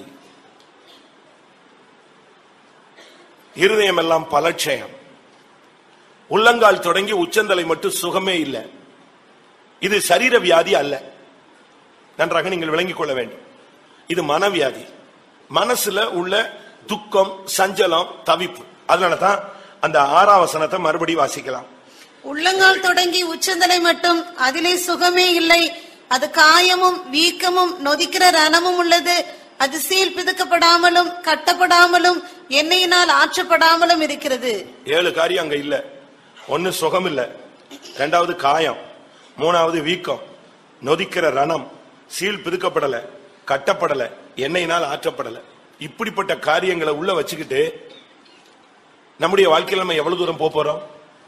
இருதயம் எல்லாம் பலட்சயம் உள்ளங்கால் தொடங்கி உச்சந்தலை மட்டும் சுகமே இல்லை இது சரீர வியாதி அல்ல நன்றாக நீங்கள் விளங்கிக் கொள்ள வேண்டும் இது மனவியாதி மனசுல உள்ள துக்கம் சஞ்சலம் தவிப்பு அதனாலதான் அந்த ஆறாம் வசனத்தை மறுபடியும் வாசிக்கலாம் உள்ளங்கால் தொடங்கி உச்சந்தலை மட்டும் அதிலே சுகமே இல்லை அது காயமும் வீக்கமும் நொதிக்கிற ரணமும் உள்ளது அது சீல் பிதுக்கப்படாமலும் கட்டப்படாமலும் எண்ணெயினால் ஆற்றப்படாமலும் இருக்கிறது ஏழு காரியம் அங்க இல்ல ஒன்னு சுகம் இல்ல ரெண்டாவது காயம் மூணாவது வீக்கம் நொதிக்கிற ரணம் சீல் பிதுக்கப்படல கட்டப்படல எண்ணெயினால் ஆற்றப்படல இப்படிப்பட்ட காரியங்களை உள்ள வச்சுக்கிட்டு நம்முடைய வாழ்க்கையில நம்ம எவ்வளவு தூரம் போப் போறோம்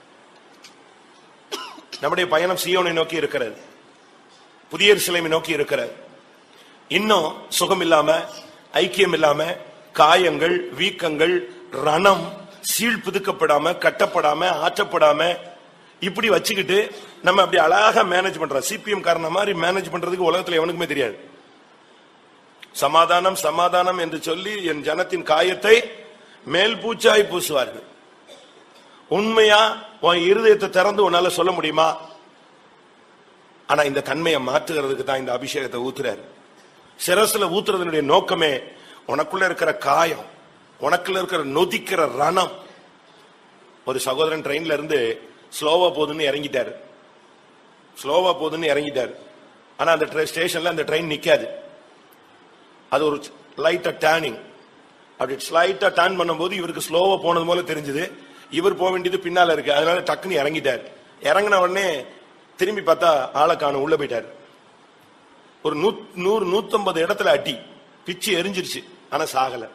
நம்முடைய பயணம் சியோனை நோக்கி இருக்கிறது புதிய சிலைமை நோக்கி இருக்கிறது இன்னும் சுகம் இல்லாம ஐக்கியம் இல்லாம காயங்கள் வீக்கங்கள் ரணம் சீழ் பிதுக்கப்படாம கட்டப்படாம ஆற்றப்படாம இப்படி வச்சுக்கிட்டு நம்ம அப்படி அழகா மேனேஜ் பண்றோம் சிபிஎம் காரண மாதிரி மேனேஜ் பண்றதுக்கு உலகத்துல எவனுக்குமே தெரியாது சமாதானம் சமாதானம் என்று சொல்லி என் ஜனத்தின் காயத்தை மேல் பூச்சாய் பூசுவார்கள் உண்மையா உன் இருதயத்தை திறந்து உன்னால சொல்ல முடியுமா ஆனா இந்த தன்மையை மாற்றுகிறதுக்கு தான் இந்த அபிஷேகத்தை ஊத்துறாரு சிரசுல ஊத்துறதனுடைய நோக்கமே உனக்குள்ள இருக்கிற காயம் உனக்குள்ள இருக்கிற நொதிக்கிற ரணம் ஒரு சகோதரன் ட்ரெயின்ல இருந்து ஸ்லோவா போகுதுன்னு இறங்கிட்டாரு ஸ்லோவா போகுதுன்னு இறங்கிட்டாரு ஆனா அந்த ட்ரெ- ஸ்டேஷன்ல அந்த ட்ரெயின் நிக்காது அது ஒரு லைட்டா டேர்னிங் அப்படி ஸ்லைட்டா டர்ன் பண்ணும்போது இவருக்கு ஸ்லோவா போனது போல தெரிஞ்சது இவர் போக வேண்டியது பின்னால இருக்கு அதனால டக்குன்னு இறங்கிட்டார் இறங்கின உடனே திரும்பி பார்த்தா ஆளை காணும் உள்ள போயிட்டாரு ஒரு நூ நூறு நூத்தம்பது இடத்துல அடி பிச்சு எரிஞ்சிருச்சு ஆனா சாகல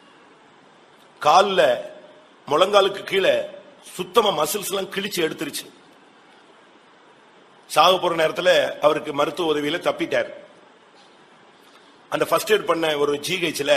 கால்ல முழங்காலுக்கு கீழே சுத்தமா மசில்ஸ் எல்லாம் கிழிச்சு எடுத்துருச்சு சாக போற நேரத்துல அவருக்கு மருத்துவ உதவியில தப்பிட்டார் அந்த ஃபர்ஸ்ட் எய்ட் பண்ண ஒரு ஜிஹெச்ல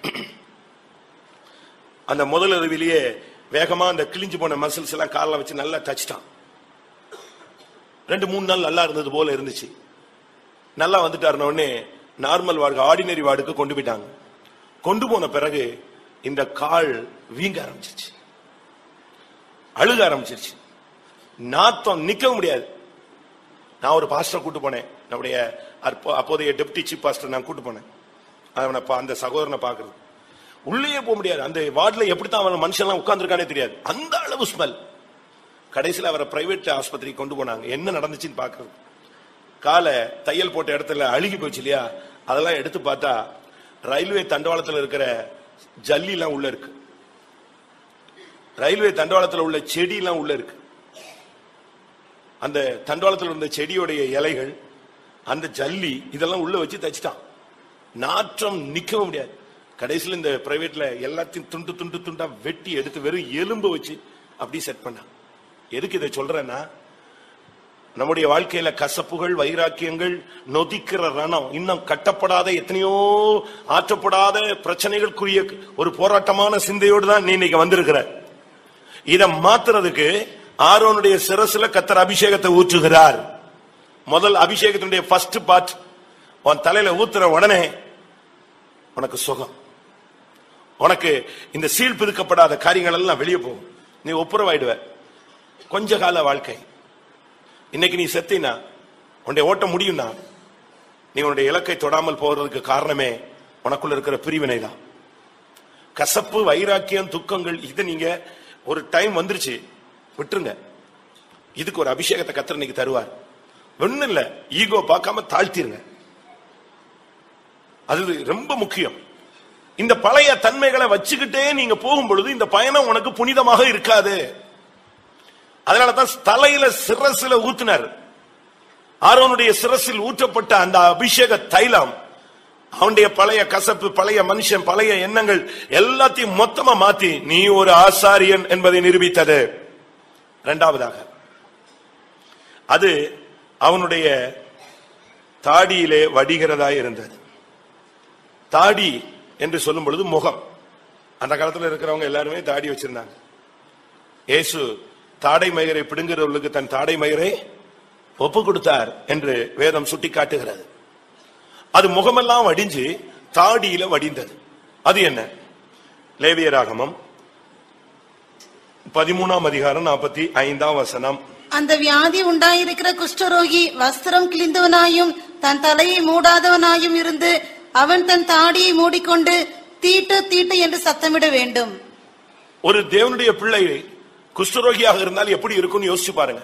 அந்த முதல் உதவியிலேயே வேகமா அந்த கிழிஞ்சு போன மசில்ஸ் எல்லாம் கால்ல வச்சு நல்லா தச்சிட்டான் ரெண்டு மூணு நாள் நல்லா இருந்தது போல இருந்துச்சு நல்லா வந்துட்டாருன உடனே நார்மல் வார்டு ஆர்டினரி வார்டுக்கு கொண்டு போயிட்டாங்க கொண்டு போன பிறகு இந்த கால் வீங்க ஆரம்பிச்சிருச்சு அழுக ஆரம்பிச்சிருச்சு நாத்தம் நிக்க முடியாது நான் ஒரு பாஸ்டர் கூட்டு போனேன் நம்முடைய அப்போ- அப்போதைய டெப்டி சீஃப் பாஸ்டர் நான் கூட்டு போனேன் அவனை பா- அந்த சகோதரனை பாக்குறது உள்ளேயே போக முடியாது அந்த வார்டுல எப்படித்தான் அவன் மனுஷன்லாம் உட்கார்ந்துருக்கானே தெரியாது அந்த அளவு ஸ்மெல் கடைசியில் அவரை பிரைவேட் ஆஸ்பத்திரிக்கு கொண்டு போனாங்க என்ன நடந்துச்சுன்னு பாக்குறது காலை தையல் போட்ட இடத்துல அழுகி போச்சு இல்லையா அதெல்லாம் எடுத்து பார்த்தா ரயில்வே தண்டவாளத்துல இருக்கிற ஜல்லி எல்லாம் உள்ள இருக்கு ரயில்வே தண்டவாளத்துல உள்ள செடி எல்லாம் உள்ள இருக்கு அந்த தண்டவாளத்துல இருந்த செடியோடைய இலைகள் அந்த ஜல்லி இதெல்லாம் உள்ள வச்சு தச்சிட்டான் நாற்றம் நிக்கவும் முடியாது கடைசியில் இந்த பிரைவேட்ல எல்லாத்தையும் துண்டு துண்டு துண்டா வெட்டி எடுத்து வெறும் எலும்பு வச்சு அப்படி செட் பண்ணான் எதுக்கு இதை சொல்றேன்னா நம்முடைய வாழ்க்கையில கசப்புகள் வைராக்கியங்கள் நொதிக்கிற ரணம் இன்னும் கட்டப்படாத எத்தனையோ ஆற்றப்படாத பிரச்சனைகளுக்குரிய ஒரு போராட்டமான சிந்தையோடு தான் நீ இன்னைக்கு வந்திருக்கிற இத மாத்துறதுக்கு ஆரோனுடைய சிரசுல கத்தர் அபிஷேகத்தை ஊற்றுகிறார் முதல் அபிஷேகத்தினுடைய ஃபர்ஸ்ட் பார்ட் உன் தலையில ஊத்துற உடனே உனக்கு சுகம் உனக்கு இந்த சீல் பிதுக்கப்படாத காரியங்கள் எல்லாம் வெளியே போகும் நீ ஒப்புரவாயிடுவ கொஞ்ச கால வாழ்க்கை இன்னைக்கு நீ செத்தினா உன்னுடைய ஓட்டம் முடியும்னா நீ உன்னுடைய இலக்கை தொடாமல் போறதுக்கு காரணமே உனக்குள்ள இருக்கிற பிரிவினை தான் கசப்பு வைராக்கியம் துக்கங்கள் இது நீங்க ஒரு டைம் வந்துருச்சு விட்டுருங்க இதுக்கு ஒரு அபிஷேகத்தை கத்தர் இன்னைக்கு தருவார் ஒண்ணும் இல்ல ஈகோ பார்க்காம தாழ்த்திருங்க அது ரொம்ப முக்கியம் இந்த பழைய தன்மைகளை வச்சுக்கிட்டே நீங்க போகும் பொழுது இந்த பயணம் உனக்கு புனிதமாக இருக்காது அதனாலதான் தலையில சிரசில ஊத்தினார் ஆரோனுடைய சிரசில் ஊற்றப்பட்ட அந்த அபிஷேக தைலம் அவனுடைய பழைய கசப்பு பழைய மனுஷன் பழைய எண்ணங்கள் எல்லாத்தையும் மொத்தமா மாத்தி நீ ஒரு ஆசாரியன் என்பதை நிரூபித்தது இரண்டாவதாக அது அவனுடைய தாடியிலே வடிகிறதா இருந்தது தாடி என்று சொல்லும் பொழுது முகம் அந்த காலத்துல இருக்கிறவங்க எல்லாருமே தாடி வச்சிருந்தாங்க இயேசு தாடை மயிரை பிடுங்குறவர்களுக்கு தன் தாடை மயிரை ஒப்பு கொடுத்தார் என்று வேதம் சுட்டி காட்டுகிறது அது முகமெல்லாம் வடிஞ்சு தாடியில வடிந்தது அது என்ன லேவியராகமம் பதிமூணாம் அதிகாரம் நாற்பத்தி ஐந்தாம் வசனம் அந்த வியாதி உண்டாயிருக்கிற குஷ்டரோகி வஸ்திரம் கிழிந்தவனாயும் தன் தலையை மூடாதவனாயும் இருந்து அவன் தன் தாடியை மூடிக்கொண்டு தீட்டு தீட்டு என்று சத்தமிட வேண்டும் ஒரு தேவனுடைய பிள்ளை குஷ்டரோகியாக இருந்தால் எப்படி இருக்கும்னு யோசிச்சு பாருங்க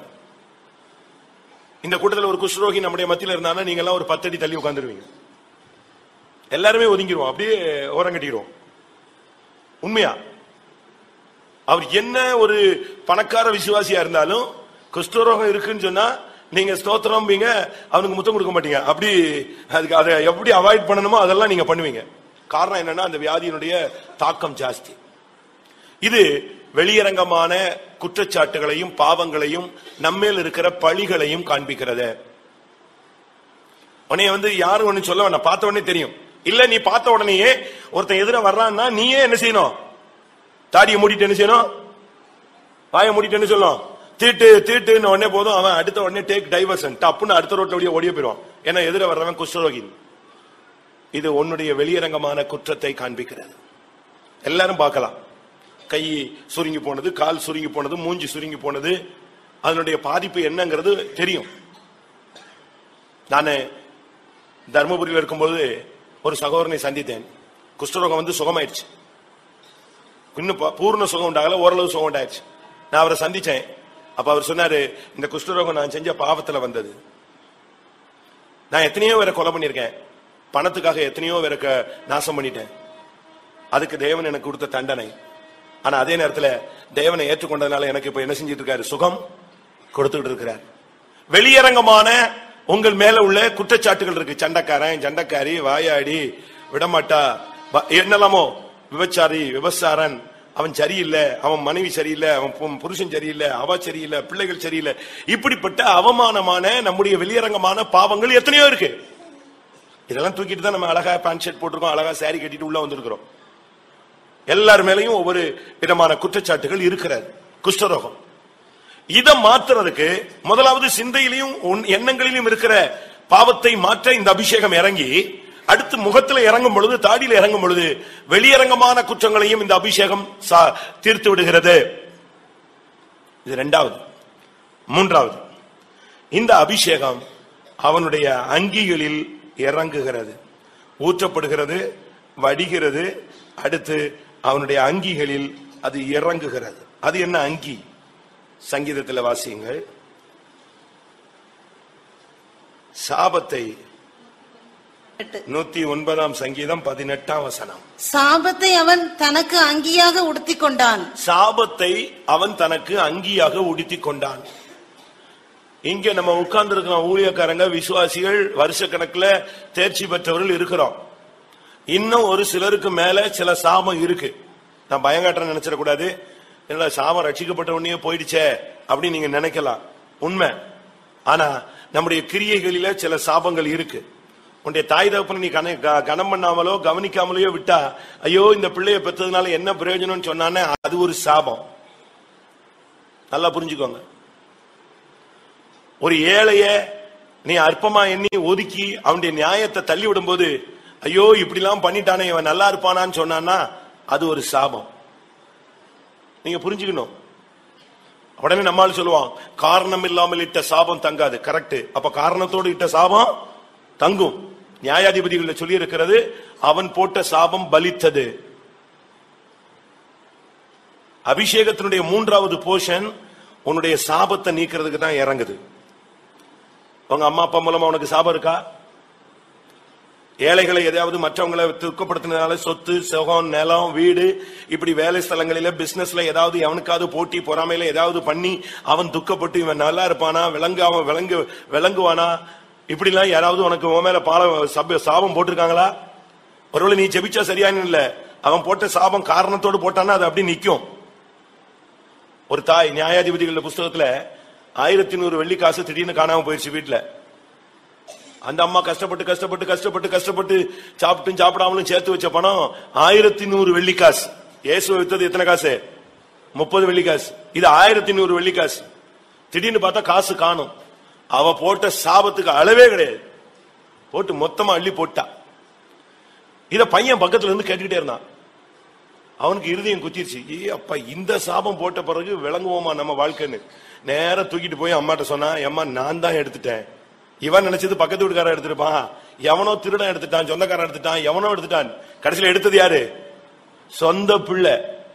இந்த கூட்டத்தில் ஒரு குஷ்டரோகி நம்முடைய மத்தியில இருந்தானா நீங்க எல்லாம் ஒரு பத்தடி தள்ளி உட்கார்ந்துருவீங்க எல்லாருமே ஒதுங்கிடுவோம் அப்படியே ஓரங்கட்டிடுவோம் உண்மையா அவர் என்ன ஒரு பணக்கார விசுவாசியா இருந்தாலும் குஷ்டரோகம் இருக்குன்னு சொன்னா நீங்க ஸ்தோத்திரம் அவனுக்கு முத்தம் கொடுக்க மாட்டீங்க அப்படி அதுக்கு அதை எப்படி அவாய்ட் பண்ணணுமோ அதெல்லாம் நீங்க பண்ணுவீங்க காரணம் என்னன்னா அந்த வியாதியினுடைய தாக்கம் ஜாஸ்தி இது வெளியரங்கமான குற்றச்சாட்டுகளையும் பாவங்களையும் நம்மேல் இருக்கிற பழிகளையும் காண்பிக்கிறது உன்னைய வந்து யாரும் ஒண்ணு சொல்ல வேணாம் பார்த்த உடனே தெரியும் இல்ல நீ பார்த்த உடனேயே ஒருத்தன் எதிர வர்றான்னா நீயே என்ன செய்யணும் தாடியை மூடிட்டு என்ன செய்யணும் வாயை மூடிட்டு என்ன சொல்லணும் தீட்டு தீட்டுன்னு உடனே போதும் அவன் அடுத்த உடனே டேக் டைவர்சன் டப்புன்னு அடுத்த ரோட்ல அப்படியே ஓடியே போயிடுவான் ஏன்னா எதிர வர்றவன் குஷ்டரோகி இது உன்னுடைய வெளியரங்கமான குற்றத்தை காண்பிக்கிறது எல்லாரும் பார்க்கலாம் கை சுருங்கி போனது கால் சுருங்கி போனது மூஞ்சி சுருங்கி போனது அதனுடைய பாதிப்பு என்னங்கிறது தெரியும் நானு தர்மபுரியில் இருக்கும்போது ஒரு சகோதரனை சந்தித்தேன் குஷ்டரோகம் வந்து சுகமாயிடுச்சு இன்னும் ப- பூர்ண சுகம் உண்டாகல ஓரளவு சுகம் உண்டாயிடுச்சு நான் அவரை சந்திச்சேன் அப்ப அவர் சொன்னாரு இந்த குஷ்டரோகம் நான் செஞ்ச பாவத்துல வந்தது நான் எத்தனையோ பேரை கொலை பண்ணிருக்கேன் பணத்துக்காக எத்தனையோ பேரை க- நாசம் பண்ணிட்டேன் அதுக்கு தேவன் எனக்கு கொடுத்த தண்டனை ஆனா அதே நேரத்துல தேவனை ஏற்றுக்கொண்டதுனால எனக்கு இப்ப என்ன செஞ்சிட்டு இருக்காரு சுகம் கொடுத்துட்டு இருக்கிறார் வெளியரங்கமான உங்கள் மேல உள்ள குற்றச்சாட்டுகள் இருக்கு சண்டைக்காரன் சண்டைக்காரி வாயாடி விடமாட்டா ப- என்னெல்லாமோ விபச்சாரி விபச்சாரன் அவன் சரியில்லை அவன் மனைவி சரியில்லை அவன் பு- புருஷன் சரியில்லை அவ சரியில்லை பிள்ளைகள் சரியில்லை இப்படிப்பட்ட அவமானமான நம்முடைய வெளியரங்கமான பாவங்கள் எத்தனையோ இருக்கு இதெல்லாம் தூக்கிட்டு தான் நம்ம அழகா பேண்ட் ஷர்ட் போட்டிருக்கோம் அழகா saree கட்டிட்டு உள்ள வந்திருக்கிறோம் எல்லார் மேலயும் ஒவ்வொரு விதமான குற்றச்சாட்டுகள் இருக்கிறது குஷ்டரோகம் இதை மாத்துறதுக்கு முதலாவது சிந்தையிலையும் உன் எண்ணங்களிலும் இருக்கிற பாவத்தை மாற்ற இந்த அபிஷேகம் இறங்கி அடுத்து முகத்துல இறங்கும் பொழுது தாடியில இறங்கும் பொழுது வெளியரங்கமான குற்றங்களையும் இந்த அபிஷேகம் சா- தீர்த்து விடுகிறது இது இரண்டாவது மூன்றாவது இந்த அபிஷேகம் அவனுடைய அங்கிகளில் இறங்குகிறது ஊற்றப்படுகிறது வடிகிறது அடுத்து அவனுடைய அங்கிகளில் அது இறங்குகிறது அது என்ன அங்கி சங்கீதத்தில் வாசியுங்கள் சாபத்தை நூத்தி ஒன்பதாம் சங்கீதம் பதினெட்டாம் வசனம் சாபத்தை அவன் தனக்கு அங்கியாக உடுத்திக் கொண்டான் சாபத்தை அவன் தனக்கு அங்கியாக உடுத்திக் கொண்டான் இங்க நம்ம உட்கார்ந்து இருக்கிறோம் ஊழியக்காரங்க விசுவாசிகள் வருஷக்கணக்குல தேர்ச்சி பெற்றவர்கள் இருக்கிறோம் இன்னும் ஒரு சிலருக்கு மேல சில சாபம் இருக்கு நான் பயங்காட்டுறேன் நினைச்சிடக்கூடாது இல்ல சாபம் ரட்சிக்கப்பட்ட உடனே போயிடுச்சே அப்படின்னு நீங்க நினைக்கலாம் உண்மை ஆனா நம்முடைய கிரியைகளில சில சாபங்கள் இருக்கு உன்னுடைய தாய் தகப்பனை நீ கன- க- கனம் பண்ணாமலோ கவனிக்காமலையோ விட்டா ஐயோ இந்த பிள்ளைய பெற்றதுனால என்ன பிரயோஜனம்னு சொன்னானே அது ஒரு சாபம் நல்லா புரிஞ்சுக்கோங்க ஒரு ஏழைய நீ அற்பமா எண்ணி ஒதுக்கி அவனுடைய நியாயத்தை தள்ளி விடும்போது ஐயோ இப்படிலாம் பண்ணிட்டானே இவன் நல்லா இருப்பானான்னு சொன்னான்னா அது ஒரு சாபம் நீங்க புரிஞ்சுக்கணும் உடனே நம்மால் சொல்லுவான் காரணம் இல்லாமல் இட்ட சாபம் தங்காது கரெக்ட் அப்ப காரணத்தோடு இட்ட சாபம் தங்கும் நியாயாதிபதிகள் சொல்லி இருக்கிறது அவன் போட்ட சாபம் பலித்தது அபிஷேகத்தினுடைய மூன்றாவது போர்ஷன் உன்னுடைய சாபத்தை நீக்கிறதுக்கு தான் இறங்குது உங்க அம்மா அப்பா மூலமா உனக்கு சாபம் இருக்கா ஏழைகளை எதையாவது மற்றவங்களை துக்கப்படுத்தினால சொத்து சுகம் நிலம் வீடு இப்படி வேலை ஸ்தலங்களில பிசினஸ்ல ஏதாவது எவனுக்காவது போட்டி பொறாமையில ஏதாவது பண்ணி அவன் துக்கப்பட்டு இவன் நல்லா இருப்பானா விளங்கு அவன் விளங்கு விளங்குவானா இப்படி எல்லாம் யாராவது உனக்கு உன் மேல பால சப- சாபம் போட்டிருக்காங்களா ஒருவேளை நீ ஜெபிச்சா சரியானு இல்ல அவன் போட்ட சாபம் காரணத்தோடு போட்டான்னா அது அப்படி நிக்கும் ஒரு தாய் நியாயாதிபதிகள் புஸ்தகத்துல ஆயிரத்தி நூறு வெள்ளி காசு திடீர்னு காணாம போயிடுச்சு வீட்டுல அந்த அம்மா கஷ்டப்பட்டு கஷ்டப்பட்டு கஷ்டப்பட்டு கஷ்டப்பட்டு சாப்பிட்டும் சாப்பிடாமலும் சேர்த்து வச்ச பணம் ஆயிரத்தி நூறு வெள்ளி காசு இயேசுவை வித்தது எத்தனை காசு முப்பது வெள்ளி காசு இது ஆயிரத்தி நூறு வெள்ளி காசு திடீர்னு பார்த்தா காசு காணும் அவ போட்ட சாபத்துக்கு அளவே கிடையாது போட்டு மொத்தமா அள்ளி போட்டா இத பையன் பக்கத்துல இருந்து கேட்டுக்கிட்டே இருந்தான் அவனுக்கு இருதயம் குத்திருச்சு ஏ அப்பா இந்த சாபம் போட்ட பிறகு விளங்குவோமா நம்ம வாழ்க்கைன்னு நேரா தூக்கிட்டு போய் அம்மாட்ட சொன்னா அம்மா நான் தான் எடுத்துட்டேன் இவன் நினைச்சது பக்கத்து வீட்டுக்காரன் எடுத்துருப்பான் எவனோ திருடன் எடுத்துட்டான் சொந்தக்காரன் எடுத்துட்டான் எவனோ எடுத்துட்டான் கடைசியில எடுத்தது யாரு சொந்த பிள்ளை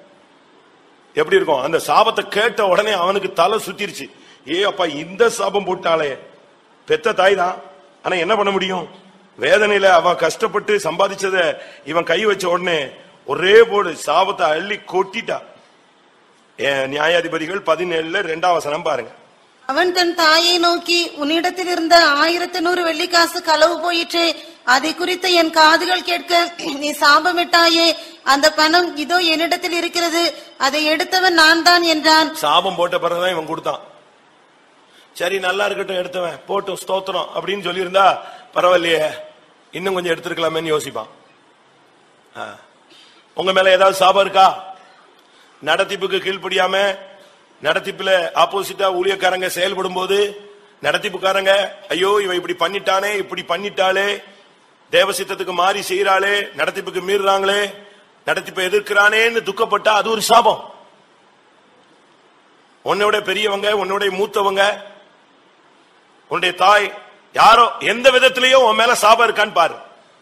எப்படி இருக்கும் அந்த சாபத்தை கேட்ட உடனே அவனுக்கு தலை சுத்திருச்சு ஏ அப்பா இந்த சாபம் போட்டாலே பெத்த தாய் தான் ஆனா என்ன பண்ண முடியும் வேதனையில அவன் கஷ்டப்பட்டு சம்பாதிச்சத இவன் கை வச்ச உடனே ஒரே போடு சாபத்தை அள்ளி கொட்டிட்டா ஏன் நியாயாதிபதிகள் பதினேழுல ரெண்டாம் வசனம் பாருங்க அவன் தன் தாயை நோக்கி உன்னிடத்தில் இருந்த ஆயிரத்தி நூறு வெள்ளிக்காசு களவு போயிற்றே அதை குறித்து என் காதுகள் கேட்க நீ சாபமிட்டாயே அந்த பணம் இதோ என்னிடத்தில் இருக்கிறது அதை எடுத்தவன் நான் தான் என்றான் சாபம் போட்ட பிறகுதான் இவன் கொடுத்தான் சரி நல்லா இருக்கட்டும் எடுத்தவன் போட்டும் ஸ்தோத்திரம் அப்படின்னு சொல்லியிருந்தா பரவாயில்லையே இன்னும் கொஞ்சம் எடுத்திருக்கலாமேன்னு யோசிப்பான் ஆ. உங்க மேல ஏதாவது சாபம் இருக்கா நடத்திப்புக்கு கீழ்ப்படியாம நடத்திப்புல ஆப்போசிட்டா ஊழியக்காரங்க செயல்படும் போது நடத்திப்புக்காரங்க ஐயோ இவன் இப்படி பண்ணிட்டானே இப்படி பண்ணிட்டாளே தேவசித்தத்துக்கு மாறி செய்யறாளே நடத்திப்புக்கு மீறுறாங்களே நடத்திப்பை எதிர்க்கிறானேன்னு துக்கப்பட்டா அது ஒரு சாபம் உன்னோட பெரியவங்க உன்னோட மூத்தவங்க உன்னுடைய தாய் யாரோ எந்த விதத்திலேயோ உன் மேல சாபம் இருக்கான்னு பாரு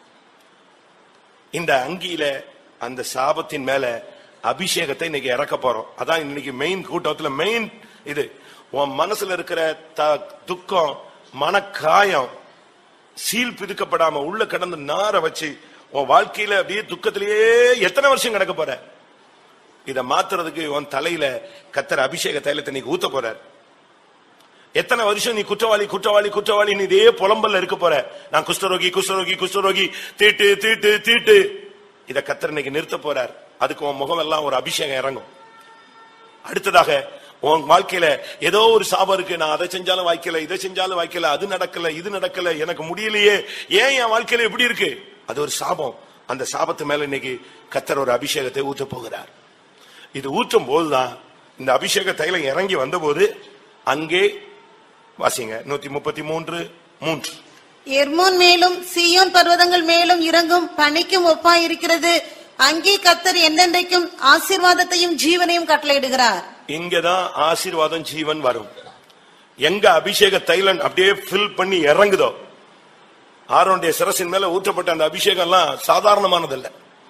இந்த அங்கியில அந்த சாபத்தின் மேல அபிஷேகத்தை இன்னைக்கு இறக்க போறோம் அதான் இன்னைக்கு மெயின் கூட்டத்துல மெயின் இது உன் மனசுல இருக்கிற த- துக்கம் மனக்காயம் சீல் பிதுக்கப்படாம உள்ள கடந்து நார வச்சு உன் வாழ்க்கையில அப்படியே துக்கத்திலேயே எத்தனை வருஷம் கிடக்க போற இத மாத்துறதுக்கு உன் தலையில கத்தர் அபிஷேக தைலத்தை நீ ஊத்த போறார் எத்தனை வருஷம் நீ குற்றவாளி குற்றவாளி குற்றவாளி நீ இதே புலம்பல்ல இருக்க போற நான் குஷ்டரோகி குஷ்டரோகி குஷ்டரோகி தீட்டு தீட்டு தீட்டு இத கத்தர் இன்னைக்கு நிறுத்த போறார் அதுக்கு உன் முகம் எல்லாம் ஒரு அபிஷேகம் இறங்கும் அடுத்ததாக உன் வாழ்க்கையில ஏதோ ஒரு சாபம் இருக்கு நான் அதை செஞ்சாலும் வாய்க்கல இதை செஞ்சாலும் வாய்க்கல அது நடக்கல இது நடக்கல எனக்கு முடியலையே ஏன் என் வாழ்க்கையில எப்படி இருக்கு அது ஒரு சாபம் அந்த சாபத்து மேல இன்னைக்கு கத்தர் ஒரு அபிஷேகத்தை ஊத்த போகிறார் இது ஊற்றும் போதுதான் இந்த அபிஷேக தைலம் இறங்கி வந்தபோது அங்கே வாசிங்க நூத்தி முப்பத்தி மூன்று மூன்று எர்மோன் மேலும் சீயோன் பர்வதங்கள் மேலும் இறங்கும் பனிக்கும் ஒப்பாயிருக்கிறது அங்கே கத்தர் என்னென்றைக்கும் ஆசீர்வாதத்தையும் ஜீவனையும் கட்டளையிடுகிறார் இங்கதான் ஆசீர்வாதம் ஜீவன் வரும் எங்க அபிஷேக தைலன் அப்படியே ஃபில் பண்ணி இறங்குதோ ஆரோனுடைய சிரசின் மேல ஊற்றப்பட்ட அந்த அபிஷேகம் எல்லாம் சாதாரணமானதல்ல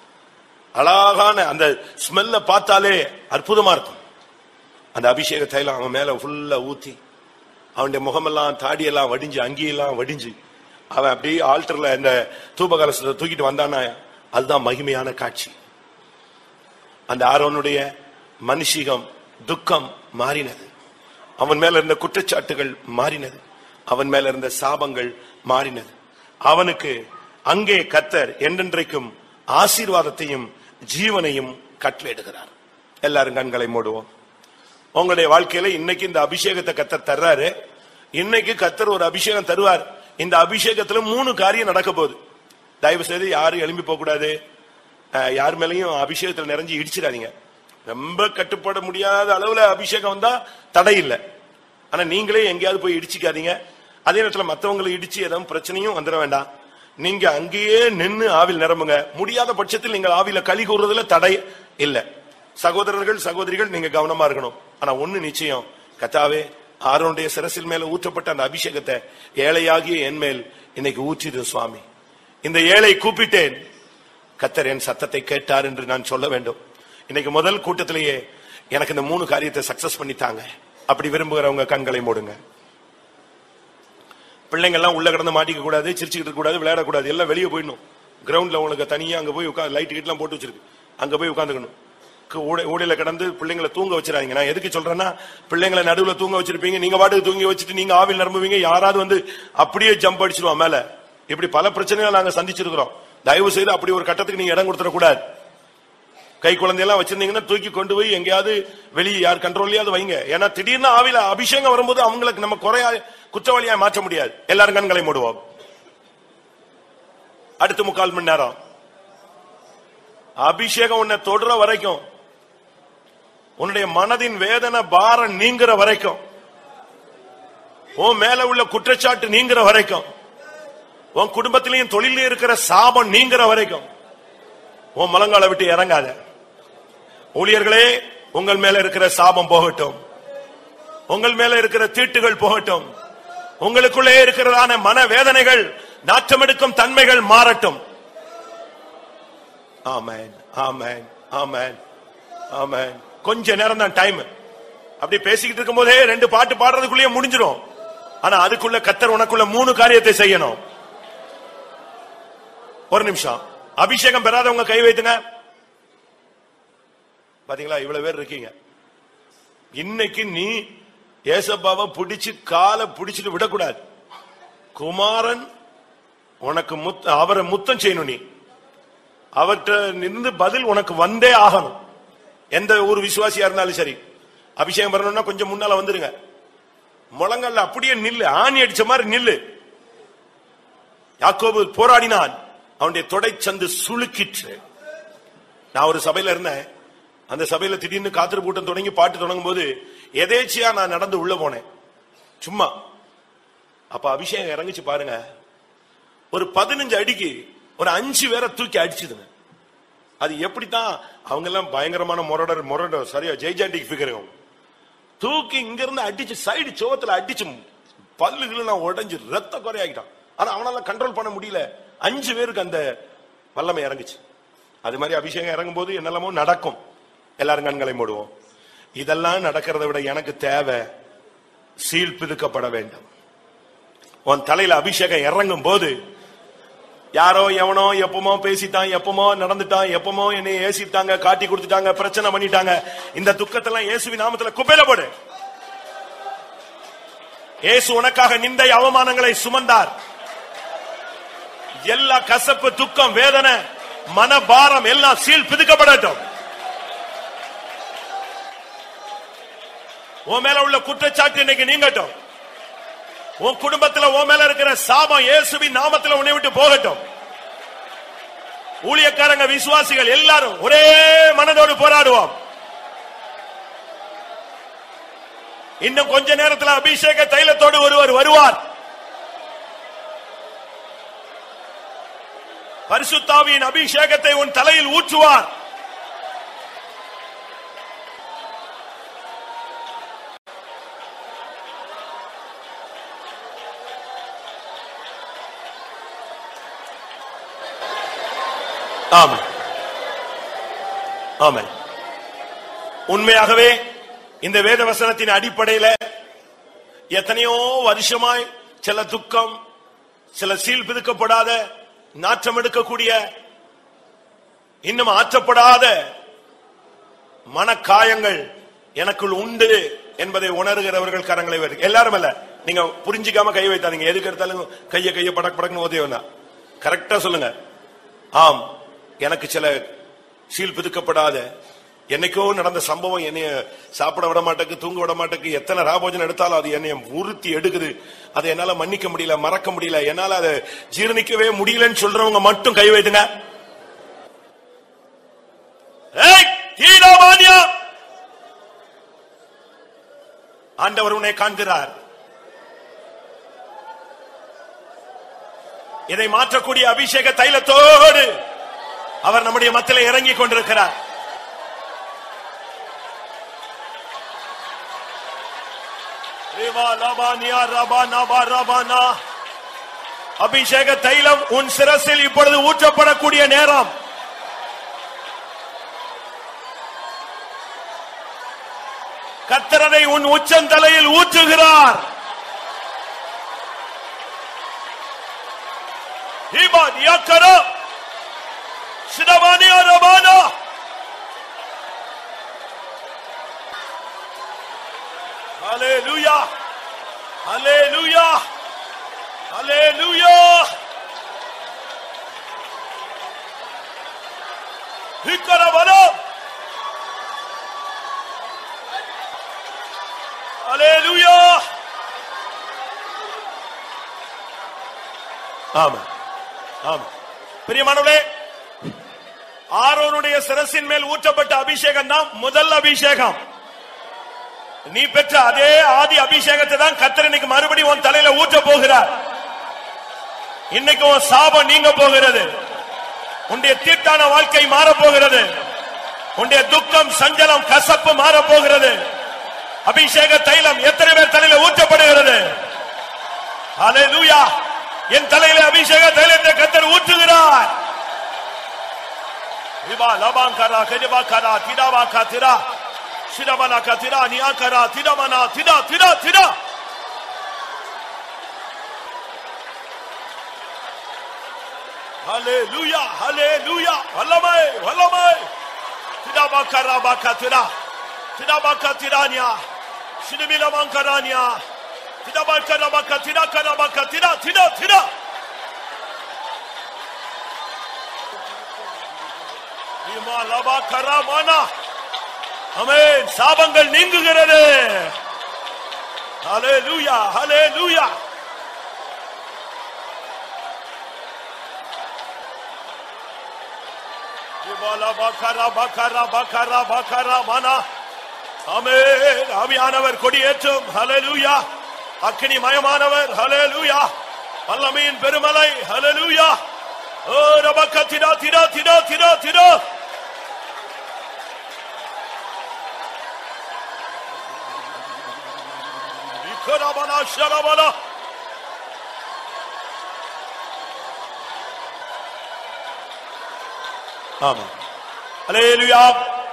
அழகான அந்த ஸ்மெல்ல பார்த்தாலே அற்புதமா இருக்கும் அந்த அபிஷேக தைலம் அவன் மேல ஃபுல்லா ஊத்தி அவனுடைய முகமெல்லாம் தாடியெல்லாம் வடிஞ்சு அங்கியெல்லாம் வடிஞ்சு அவன் அப்படியே ஆல்டர்ல இந்த தூபகலசத்தை தூக்கிட்டு வந்தானா அதுதான் மகிமையான காட்சி அந்த ஆரோனுடைய மனுஷிகம் துக்கம் மாறினது அவன் மேல இருந்த குற்றச்சாட்டுகள் மாறினது அவன் மேல இருந்த சாபங்கள் மாறினது அவனுக்கு அங்கே கத்தர் என்றென்றைக்கும் ஆசீர்வாதத்தையும் ஜீவனையும் கட்டளையிடுகிறார் எல்லாரும் கண்களை மூடுவோம் உங்களுடைய வாழ்க்கையில இன்னைக்கு இந்த அபிஷேகத்தை கத்தர் தர்றாரு இன்னைக்கு கத்தர் ஒரு அபிஷேகம் தருவார் இந்த அபிஷேகத்துல மூணு காரியம் நடக்க போகுது தயவு செய்து யாரும் எழும்பி போக கூடாது அஹ், யார் மேலயும் அபிஷேகத்துல நிறைஞ்சு இடிச்சிடாதீங்க ரொம்ப கட்டுப்பட முடியாத அளவுல அபிஷேகம் வந்தா தடை இல்லை ஆனா நீங்களே எங்கேயாவது போய் இடிச்சுக்காதீங்க அதே நேரத்துல மத்தவங்களை இடிச்சு எதுவும் பிரச்சனையும் வந்துட வேண்டாம் நீங்க அங்கேயே நின்னு ஆவில் நிரம்புங்க முடியாத பட்சத்தில் நீங்கள் ஆவில களி கூறுறதுல தடை இல்லை சகோதரர்கள் சகோதரிகள் நீங்க கவனமா இருக்கணும் ஆனா ஒண்ணு நிச்சயம் கத்தாவே ஆரோனுடைய சிரசில் மேல ஊற்றப்பட்ட அந்த அபிஷேகத்தை ஏழையாகிய என் மேல் இன்னைக்கு ஊற்றிடு சுவாமி இந்த ஏழை கூப்பிட்டேன் கத்தர் என் சத்தத்தை கேட்டார் என்று நான் சொல்ல வேண்டும் இன்னைக்கு முதல் கூட்டத்திலேயே எனக்கு இந்த மூணு காரியத்தை சக்சஸ் பண்ணித்தாங்க அப்படி விரும்புகிறவங்க கண்களை மூடுங்க பிள்ளைங்க எல்லாம் உள்ள கிடந்து மாட்டிக்க கூடாது சிரிச்சுக்கிட்டு இருக்க கூடாது விளையாடக்கூடாது எல்லாம் வெளியே போயிடணும் கிரவுண்ட்ல உங்களுக்கு தனியா அங்க போய் உட்காந்து லைட் கிட்லாம் போட்டு வச்சிருக்கு அங்க போய் உட்காந்துக்கணும் ஊடையில கிடந்து பிள்ளைங்களை தூங்க வச்சிடாதீங்க நான் எதுக்கு சொல்றேன்னா பிள்ளைங்களை நடுவுல தூங்க வச்சிருப்பீங்க நீங்க பாட்டுக்கு தூங்கி வச்சுட்டு நீங்க ஆவில் நிரம்புவீங்க யாராவது வந்து அப்படியே ஜம்ப் அடிச்சிருவான் மேல இப்படி பல பிரச்சனைகளை நாங்க சந்திச்சிருக்கிறோம் தயவு செய்து அப்படி ஒரு கட்டத்துக்கு நீங்க இடம் கொடுத்துட கூடாது கை குழந்தையெல்லாம் வச்சிருந்தீங்கன்னா தூக்கி கொண்டு போய் எங்கேயாவது வெளியே யார் கண்ட்ரோல்லையாவது வைங்க ஏன்னா திடீர்னு ஆவில அபிஷேகம் வரும்போது அவங்களுக்கு நம்ம குறையா குற்றவாளியா மாற்ற முடியாது எல்லாரும் கண்களை மூடுவோம் அடுத்த முக்கால் மணி நேரம் அபிஷேகம் உன்னை தொடுற வரைக்கும் உன்னுடைய மனதின் வேதனை பாரம் நீங்குற வரைக்கும் உன் மேல உள்ள குற்றச்சாட்டு நீங்குற வரைக்கும் உன் குடும்பத்திலையும் தொழிலையும் இருக்கிற சாபம் நீங்குற வரைக்கும் உன் முழங்கால விட்டு இறங்காத ஊழியர்களே உங்கள் மேல இருக்கிற சாபம் போகட்டும் உங்கள் மேல இருக்கிற தீட்டுகள் போகட்டும் உங்களுக்குள்ளே இருக்கிறதான மன வேதனைகள் நாற்றமெடுக்கும் தன்மைகள் மாறட்டும் ஆமென் ஆமென் ஆமென் ஆமென் கொஞ்ச நேரம் தான் டைம் அப்படி பேசிக்கிட்டு இருக்கும் போதே ரெண்டு பாட்டு பாடுறதுக்குள்ளேயே முடிஞ்சிடும் ஆனா அதுக்குள்ள கத்தர் உனக்குள்ள மூணு காரியத்தை செய்யணும் ஒரு நிமிஷம் அபிஷேகம் பெறாதவங்க கை வைத்துங்க பாத்தீங்களா இவ்வளவு பேர் இருக்கீங்க இன்னைக்கு நீ ஏசப்பாவை பிடிச்சு காலை பிடிச்சிட்டு விடக்கூடாது குமாரன் உனக்கு முத் அவரை முத்தம் செய்யணும் நீ அவர்கிட்ட நின்று பதில் உனக்கு வந்தே ஆகணும் எந்த ஒரு விசுவாசியா இருந்தாலும் சரி அபிஷேகம் பண்ணணும்னா கொஞ்சம் முன்னால வந்துருங்க முழங்கல்ல அப்படியே நில்லு ஆணி அடிச்ச மாதிரி நில்லு யாக்கோபு போராடினான் அவனுடைய தொடைச்சந்து சுளுக்கிற்று நான் ஒரு சபையில இருந்தேன் அந்த சபையில திடீர்னு காத்திரு கூட்டம் தொடங்கி பாட்டு தொடங்கும் போது எதேச்சியா நான் நடந்து உள்ள போனேன் சும்மா அப்ப அபிஷேகம் இறங்கிச்சு பாருங்க ஒரு பதினஞ்சு அடிக்கு ஒரு அஞ்சு பேரை தூக்கி அடிச்சுதுங்க அது எப்படித்தான் அவங்க எல்லாம் பயங்கரமான முரடர் முரடர் சரியா ஜெய்ஜாண்டிக் ஃபிகர் தூக்கி இங்க இருந்து அடிச்சு சைடு சோத்துல அடிச்சு பல்லுகளை நான் உடைஞ்சு ரத்த குறையாகிட்டான் ஆனா அவனால கண்ட்ரோல் பண்ண முடியல அஞ்சு பேருக்கு அந்த வல்லமை இறங்குச்சு அது மாதிரி அபிஷேகம் இறங்கும் போது என்னெல்லாமோ நடக்கும் எல்லாரும் கண்களை மூடுவோம் இதெல்லாம் நடக்கிறத விட எனக்கு தேவை சீல் பிதுக்கப்பட வேண்டும் உன் தலையில அபிஷேகம் இறங்கும் போது யாரோ எவனோ எப்பமோ பேசிட்டான் எப்பமோ நடந்துட்டான் எப்பமோ என்னை ஏசிட்டாங்க காட்டி கொடுத்துட்டாங்க பிரச்சனை பண்ணிட்டாங்க இந்த துக்கத்தெல்லாம் இயேசுவி நாமத்துல குப்பையில போடு இயேசு உனக்காக நிந்தை அவமானங்களை சுமந்தார் எல்லா கசப்பு துக்கம் வேதனை மனபாரம் எல்லாம் சீல் பிதுக்கப்படட்டும் உன் மேல உள்ள குற்றச்சாட்டு இன்னைக்கு நீங்கட்டும் உன் குடும்பத்துல உன் மேல இருக்கிற சாபம் இயேசுவின் நாமத்துல உன்னை விட்டு போகட்டும் ஊழியக்காரங்க விசுவாசிகள் எல்லாரும் ஒரே மனதோடு போராடுவோம் இன்னும் கொஞ்ச நேரத்தில் அபிஷேக தைலத்தோடு ஒருவர் வருவார் பரிசுத்தாவியின் அபிஷேகத்தை உன் தலையில் ஊற்றுவார் ஆமாம் ஆமாம் உண்மையாகவே இந்த வேத வசனத்தின் அடிப்படையில எத்தனையோ வருஷமாய் சில துக்கம் சில சீல் பிதுக்கப்படாத நாற்றம் எடுக்கக்கூடிய இன்னும் ஆற்றப்படாத மனக்காயங்கள் எனக்குள் உண்டு என்பதை உணர்கிறவர்கள் கரங்களை வருக எல்லாரும் அல்ல நீங்க புரிஞ்சிக்காம கை வைத்தாதீங்க எதுக்கு எடுத்தாலும் கைய கைய படக் படக்குன்னு ஓதியவனா கரெக்டா சொல்லுங்க ஆம் எனக்கு சில சீல் பிதுக்கப்படாத என்னைக்கோ நடந்த சம்பவம் என்னைய சாப்பிட விட மாட்டேக்கு தூங்க விட மாட்டேக்கு எத்தனை ராபோஜனம் எடுத்தாலும் அது என்னைய உறுத்தி எடுக்குது அதை என்னால மன்னிக்க முடியல மறக்க முடியல என்னால அதை ஜீரணிக்கவே முடியலன்னு சொல்றவங்க மட்டும் கை வைத்துங்க ஏய், தீனமானியா! ஆண்டவர் உன்னை காண்கிறார் இதை மாற்றக்கூடிய அபிஷேக தைலத்தோடு அவர் நம்முடைய மத்தியில இறங்கி கொண்டிருக்கிறார் ரிவா லபானியா ரபா நபா ரபானா. அபிஷேக தைலம் உன் சிரசில் இப்பொழுது ஊற்றப்படக்கூடிய நேரம் கத்தரனை உன் உச்சந்தலையில் ஊற்றுகிறார் Iba Yakara. Shidamani Arabana. Hallelujah. Hallelujah. Hallelujah. Hikaravana. Hallelujah. ஆமா ஆமா பிரியமானவர்களே ஆரோனுடைய சிரசின் மேல் ஊற்றப்பட்ட அபிஷேகம் தான் முதல் அபிஷேகம் நீ பெற்ற அதே ஆதி அபிஷேகத்தை தான் கத்தர் இன்னைக்கு மறுபடியும் உன் தலையில ஊற்ற போகிறார் இன்னைக்கு உன் சாபம் நீங்க போகிறது உன்னுடைய தீட்டான வாழ்க்கை மாற போகிறது உன்னுடைய துக்கம் சஞ்சலம் கசப்பு மாற போகிறது அபிஷேக தைலம் எத்தனை பேர் தலையில ஊற்றப்படுகிறது ஹalleluya என் தலையில அபிஷேக தைலத்தை கத்தர் ஊற்றுகிறார் விபா லபாங்கரா கஜபாக்கரா திடாவாக்கா திரா சிரபனாக்கா திரா நியாக்கரா திடமனா திடா திடா திடா ஹalleluya ஹalleluya வல்லமை வல்லமை திடாபாக்கரா பாக்கா திரா திடாபாக்கா திரானியா சிடுமிலமாங்கரானியா திடாபாக்கரா பாக்கா திடாக்கரா பாக்கா திடா திடா திடா இமா லபா கராமானா அமேன் சாபங்கள் நீங்குகிறது ஹalleluya ஹalleluya இபாலா பக்கரா பக்கரா பக்கரா பக்கரா மனா ஆமென் ஆவியானவர் கொடியேற்றும் ஹalleluya அக்கினி மயமானவர் ஹalleluya வல்லமையின் பெருமலை ஹalleluya ஓ ரபக்க திடா திடா திடா திடா திடா இக்கரபனா ஷரபனா ஆமா ஹalleluya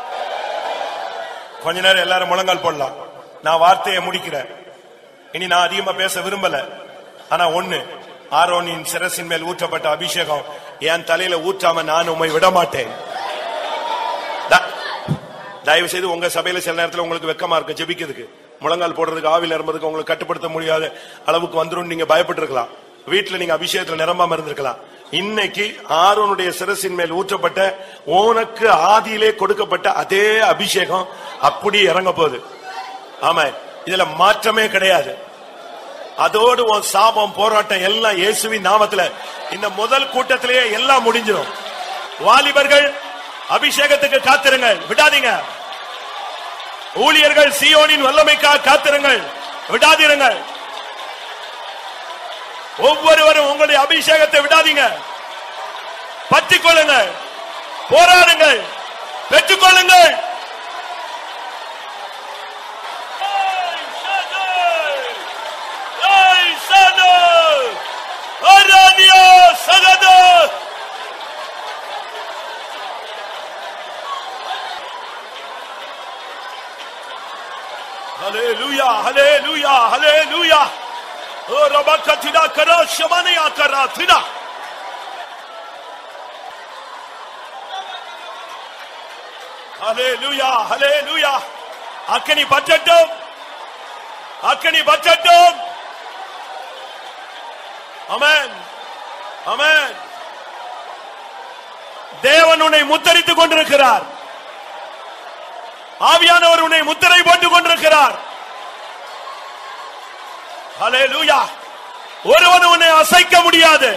கொஞ்ச நேரம் எல்லாரும் முழங்கால் போடலாம் நான் வார்த்தையை முடிக்கிறேன் இனி நான் அதிகமா பேச விரும்பல ஆனா ஒண்ணு ஆரோனின் சிரசின் மேல் ஊற்றப்பட்ட அபிஷேகம் என் தலையில ஊற்றாம நான் உம்மை விட மாட்டேன் த- தயவு செய்து உங்க சபையில சில நேரத்துல உங்களுக்கு வெக்கமா இருக்கு ஜெபிக்கிறதுக்கு முழங்கால் போடுறதுக்கு ஆவில் நிரம்புறதுக்கு உங்களுக்கு கட்டுப்படுத்த முடியாத அளவுக்கு வந்துரும் நீங்க பயப்பட்டு இருக்கலாம் வீட்டுல நீங்க அபிஷேகத்துல நிரம்பாம இருந்திருக்கலாம் இன்னைக்கு ஆரோனுடைய சிரசின் மேல் ஊற்றப்பட்ட உனக்கு ஆதியிலே கொடுக்கப்பட்ட அதே அபிஷேகம் அப்படி இறங்க போகுது ஆமா இதுல மாற்றமே கிடையாது அதோடு உன் சாபம் போராட்டம் எல்லாம் இயேசுவின் நாமத்துல இந்த முதல் கூட்டத்திலேயே எல்லாம் முடிஞ்சிடும் வாலிபர்கள் அபிஷேகத்துக்கு காத்திருங்கள் விடாதீங்க ஊழியர்கள் சியோனின் வல்லமைக்காக காத்திருங்கள் விடாதிருங்கள் ஒவ்வொருவரும் உங்களுடைய அபிஷேகத்தை விடாதீங்க பற்றிக் கொள்ளுங்கள் போராடுங்கள் பெற்றுக் கொள்ளுங்கள் சகத Hallelujah, hallelujah, hallelujah. Oh, Rabaka tida kara, shamaniya kara tida. Hallelujah, hallelujah. அக்கனி பற்றட்டும் அக்கனி பற்றட்டும் அமேன் அமேன் தேவன் உன்னை முத்தரித்துக் கொண்டிருக்கிறார் ஆவியானவர் உன்னை முத்திரை போட்டுக் கொண்டிருக்கிறார் ஹalleluya ஒருவன் உன்னை அசைக்க முடியாது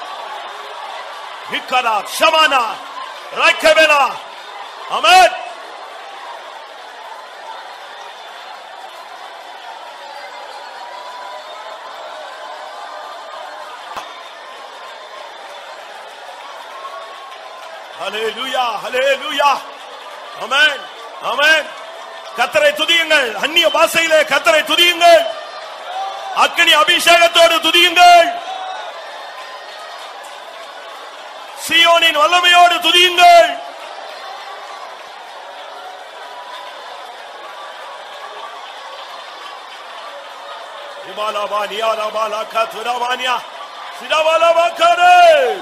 ஹிக்கரா ஷமானா ரக்கபெலா ஆமென் ஹalleluya ஹalleluya ஆமென் ஆமென் கத்தரை துதியுங்கள் அந்நிய பாஷையிலே கத்தரை துதியுங்கள் அக்கினி அபிஷேகத்தோடு துதியுங்கள் சியோனின் வல்லமையோடு துதியுங்கள் இபாலாபா நியாலாபாலா கதுரவானியா சிடவலவக்கரே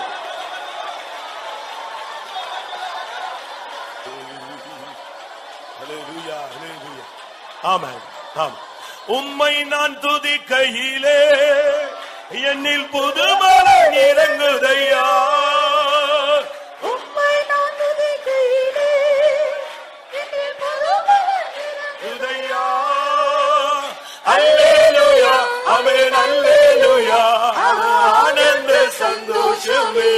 Hallelujah, hallelujah. Amen. Amen. உம்மை நான் துதிக்கையிலே என்னில் புதுமலன் இறங்குதையா உம்மை நான் துதிக்கையிலே, என்னில் புதுமலர் இறங்கு- உதையா அல்லேலூயா ஆமென் அல்லேலூயா ஆனந்த சந்தோஷமே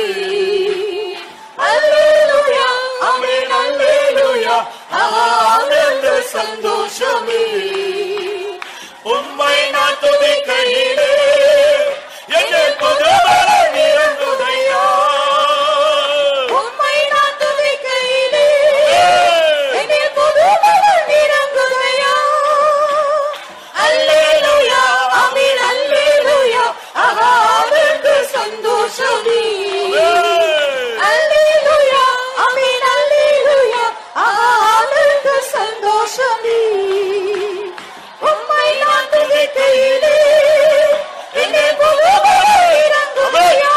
அல்லேலூயா, ஆமென் அல்லேலூயா ஆனந்த சந்தோஷமே உம்மை நான் துதிக்கையிலே என்னில் புதுமலன் இறங்குதையா உம்மை நான் துதிக்கையிலே, என்னில் புதுமலர் இறங்குதையா. அல்லேலூயா, ஆமென், அல்லேலூயா, ஆஹா, ஆனந்த சந்தோஷமே அல்லேலூயா, ஆமென், அல்லேலூயா, ஆஹா, ஆனந்த சந்தோஷமே. உம்மை நான் துதிக்கையிலே, என்னில் புதுமலர் இறங்குதையா.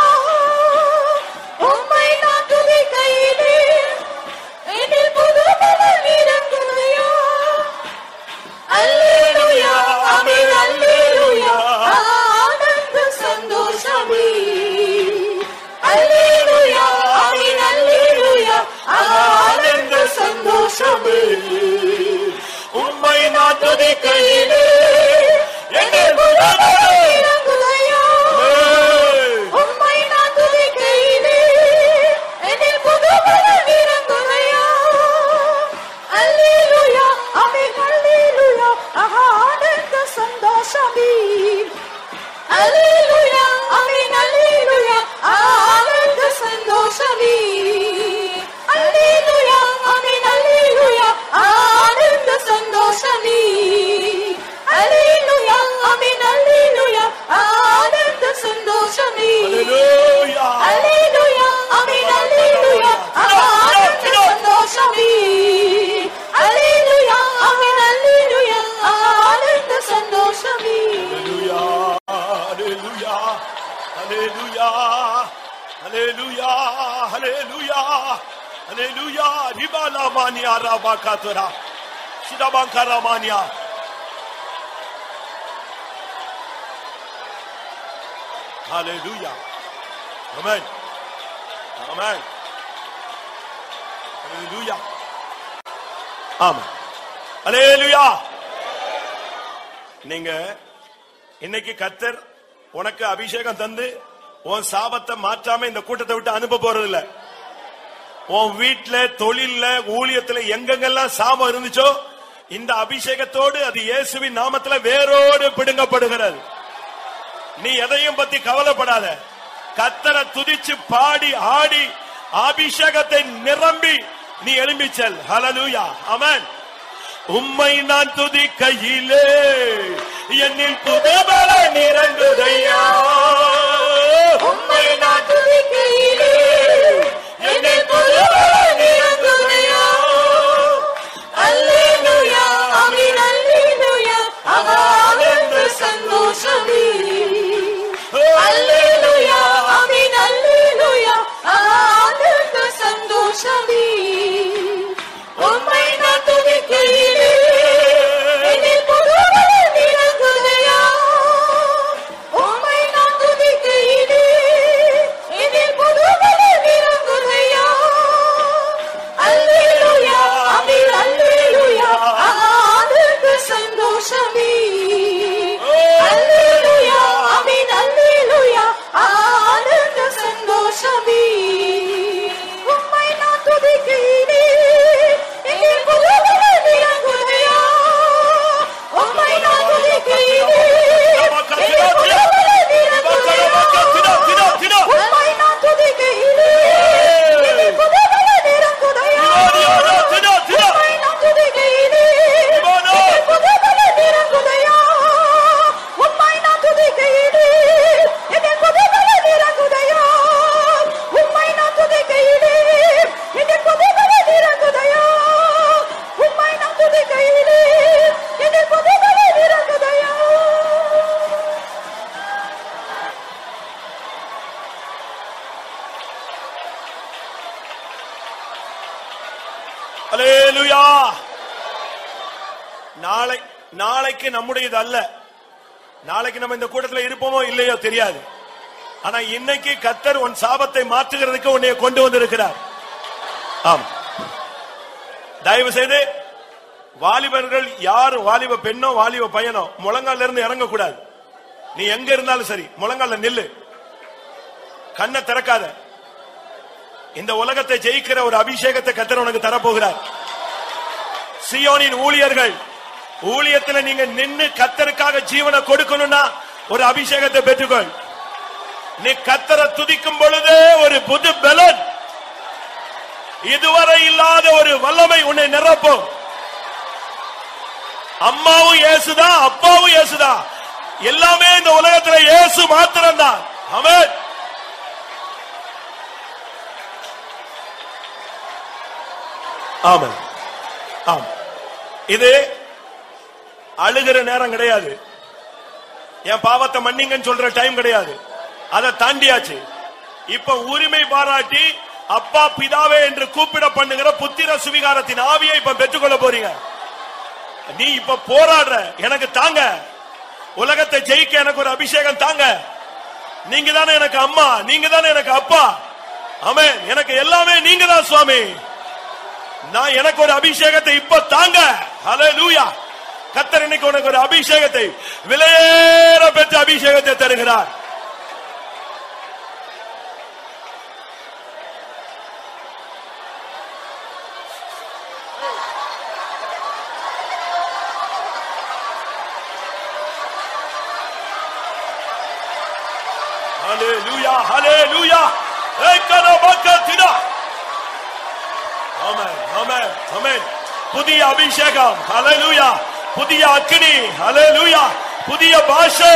உம்மை நான் துதிக்கையிலே, என்னில் புதுமலர் இறங்குதையா. அல்லேலூயா, ஆமென், அல்லேலூயா, ஆஹா, ஆனந்த சந்தோஷமே அல்லேலூயா, ஆமென், அல்லேலூயா, ஆஹா, ஆனந்த சந்தோஷமே உம்மை நான் துதிக்கையிலே என்னில் புதுமலர் இறங்குதையா. உம்மை நான் துதிக்கையிலே, என்னில் புதுமலர் இறங்குதையா. அல்லேலூயா, ஆமென், அல்லேலூயா, ஆஹா, ஆனந்த சந்தோஷமே அல்லேலூயா, ஆமென், அல்லேலூயா, ஆஹா, ஆனந்த சந்தோஷமே அல்லேலூயா, ஆமென், அல்லேலூயா, ஆஹா, ஆனந்த சந்தோஷமே அல்லேலூயா, ஆமென், அல்லேலூயா, ஆஹா, ஆனந்த சந்தோஷமே Hallelujah. அல்லேலூயா, ஆமென், அல்லேலூயா, ஆஹா, ஆனந்த சந்தோஷமே அல்லேலூயா, ஆமென், அல்லேலூயா, ஆஹா, ஆனந்த சந்தோஷமே Hallelujah. Hallelujah. Hallelujah. Hallelujah. Hallelujah. Ribala mania rabakatura. Shidabankara mania. Hallelujah. Amen. Amen. Hallelujah. Amen. Hallelujah. நீங்க இன்னைக்கு கத்தர் உனக்கு அபிஷேகம் தந்து உன் சாபத்தை மாற்றாம இந்த கூட்டத்தை விட்டு அனுப்ப போறது இல்ல உன் வீட்டுல தொழில்ல ஊழியத்துல எங்கெங்கெல்லாம் சாபம் இருந்துச்சோ இந்த அபிஷேகத்தோடு அது இயேசுவின் நாமத்துல வேரோடு பிடுங்கப்படுகிறது நீ எதையும் பத்தி கவலைப்படாத கத்தரை துதிச்சு பாடி ஆடி அபிஷேகத்தை நிரம்பி நீ எழும்பி செல் ஹalleluya ஆமென் உம்மை நான் துதிக்கையிலே என்னில் புதுபல நிறங்குதையா உம்மை நான் துதிக்கையிலே, என்னில் புதுபல நிரங்குதையா. அல்லேலூயா, ஆமென், அல்லேலூயா, ஆஹா, ஆனந்த சந்தோஷமே. அல்லேலூயா, ஆமென், அல்லேலூயா, ஆஹா, ஆனந்த சந்தோஷமே. உம்மை நான் துதிக்கையிலே, என்னில் புதுபல நிரங்குதையா. உம்மை நான் துதிக்கையிலே, என்னில் புதுபல நிரங்குதையா. அல்லேலூயா, ஆமென், அல்லேலூயா, ஆஹா, ஆனந்த சந்தோஷமே. அல்லேலூயா, ஆமென், அல்லேலூயா, ஆஹா, ஆனந்த சந்தோஷமே. உம்மை நான் துதிக்க அல்லேலூயா நாளை நாளைக்கு நம்முடையது அல்ல நாளைக்கு நம்ம இந்த கூட்டத்துல இருப்போமோ இல்லையோ தெரியாது ஆனா இன்னைக்கு கத்தர் உன் சாபத்தை மாற்றுகிறதுக்கு உன்னை கொண்டு வந்திருக்கிறார் ஆம் தயவு செய்து வாலிபர்கள் யார் வாலிப பெண்ணோ வாலிப பையனோ முழங்கால இருந்து இறங்க கூடாது நீ எங்க இருந்தாலும் சரி முழங்கால நில்லு கண்ணை திறக்காத இந்த உலகத்தை ஜெயிக்கிற ஒரு அபிஷேகத்தை கத்தர் உனக்கு தரப்போகிறார் சியோனின் ஊழியர்கள் ஊழியத்துல நீங்க நின்னு கத்தருக்காக ஜீவனை கொடுக்கணும்னா ஒரு அபிஷேகத்தை பெற்றுக்கொள் நீ கத்தரை துதிக்கும் பொழுதே ஒரு புது பலன் இதுவரை இல்லாத ஒரு வல்லமை உன்னை நிரப்பும் அம்மாவும் இயேசுதான் அப்பாவும் இயேசுதான் எல்லாமே இந்த உலகத்துல இயேசு மாத்திரம்தான் ஆமென் ஆமாம் ஆம் இது அழுகிற நேரம் கிடையாது என் பாவத்தை மன்னிங்கன்னு சொல்ற டைம் கிடையாது அதை தாண்டியாச்சு இப்ப உரிமை பாராட்டி அப்பா பிதாவே என்று கூப்பிட பண்ணுகிற புத்திர சுவிகாரத்தின் ஆவியை இப்ப பெற்றுக்கொள்ள போறீங்க நீ இப்ப போராடுற எனக்கு தாங்க உலகத்தை ஜெயிக்க எனக்கு ஒரு அபிஷேகம் தாங்க நீங்க தானே எனக்கு அம்மா நீங்க தானே எனக்கு அப்பா ஆமே எனக்கு எல்லாமே நீங்க தான் சுவாமி நான் எனக்கு ஒரு அபிஷேகத்தை இப்ப தாங்க ஹalleluya கத்தர் இன்னைக்கு உனக்கு ஒரு அபிஷேகத்தை விலையேற பெற்ற அபிஷேகத்தை தருகிறார் ஹalleluya ஹalleluya ஏக்கன பக்கத்தினா ஆமென் ஆமென் ஆமென் புதிய அபிஷேகம் ஹalleluya புதிய அக்கினி ஹalleluya புதிய பாஷை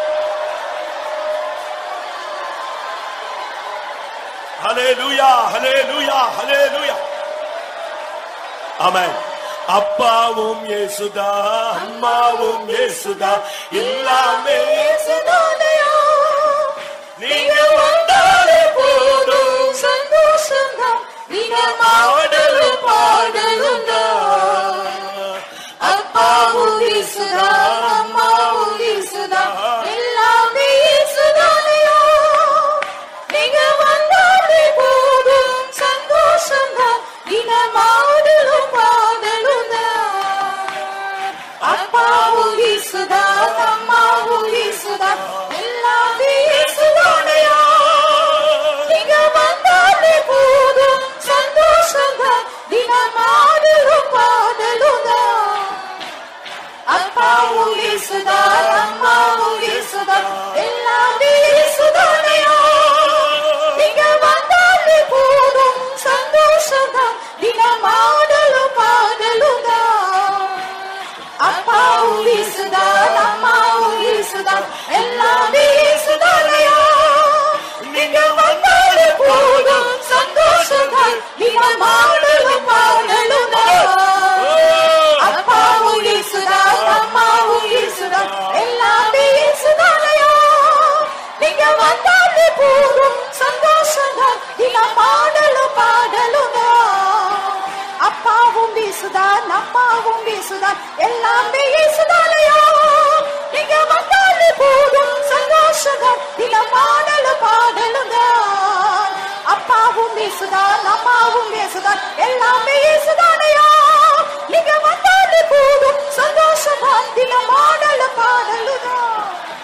ஹalleluya ஹalleluya ஹalleluya ஆமென் அப்பாவும் இயேசுதா அம்மாவும் இயேசுதா எல்லாமே இயேசுதானையா? நீங்க வந்தாலே போதும் சந்தோஷம்தான். நீங்க பாடலும் பாடலும் தான். அப்பாவும் இயேசுதான், அம்மாவும் இயேசுதான். எல்லாமே இயேசுதானையா? நீங்க வந்தாலே போதும் சந்தோஷம்தான். நீங்க பாடலும் பாடலும் தான். அப்பாவும் இயேசுதான், அம்மாவும் இயேசுதான். எல்லாமே இயேசுதானையா? நீங்க வந்தாலே போதும் சந்தோஷம்தான். தினமாடலும் பாடலும்தான். அப்பாவும் இயேசுதான், அம்மாவும் இயேசுதான். எல்லாமே இயேசுதானையா? நீங்க வந்தாலே போதும் சந்தோஷம்தான். தினமாடலும் பாடலும்தான். அப்பாவும் இயேசுதான், அம்மாவும் இயேசுதான். எல்லாமே இயேசுதானையா? நீங்க வந்தாலே போதும் சந்தோஷம்தான். தினமாடலும் பாடலும்தான். அப்பாவும் இயேசுதான், அம்மாவும் இயேசுதான். எல்லாமே இயேசுதானையா? நீங்க வந்தாலே போதும் சந்தோஷம்தான். தினமாடலும் பாடலும்தான். அப்பாவும் வீசுதான் அம்மாவும் வீசுதான் எல்லாமே இயேசுதானையா நீங்க வந்தாலே போதும் சந்தோஷதான் தினமாடல பாடலுதான் அப்பாவும் வீசுதான் அம்மாவும் வீசுதான் எல்லாமே இயேசுதானையா நீங்க வந்தாலே போதும் சந்தோஷதான் தினமாடல பாடலுதான்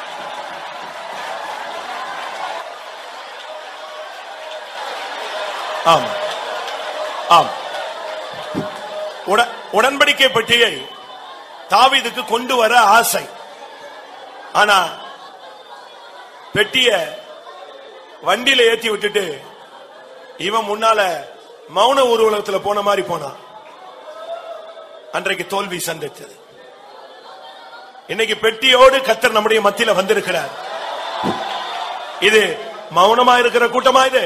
ஆம் ஆம் உட- உடன்படிக்கை பெட்டியை தாவீதுக்கு கொண்டு வர ஆசை ஆனா பெட்டிய வண்டியில ஏத்தி விட்டுட்டு இவன் முன்னால மௌன ஊர்வலத்துல போன மாதிரி போனான் அன்றைக்கு தோல்வி சந்தித்தது இன்னைக்கு பெட்டியோடு கத்தர் நம்முடைய மத்தியில வந்திருக்கிறார் இது மௌனமா இருக்கிற கூட்டமா இது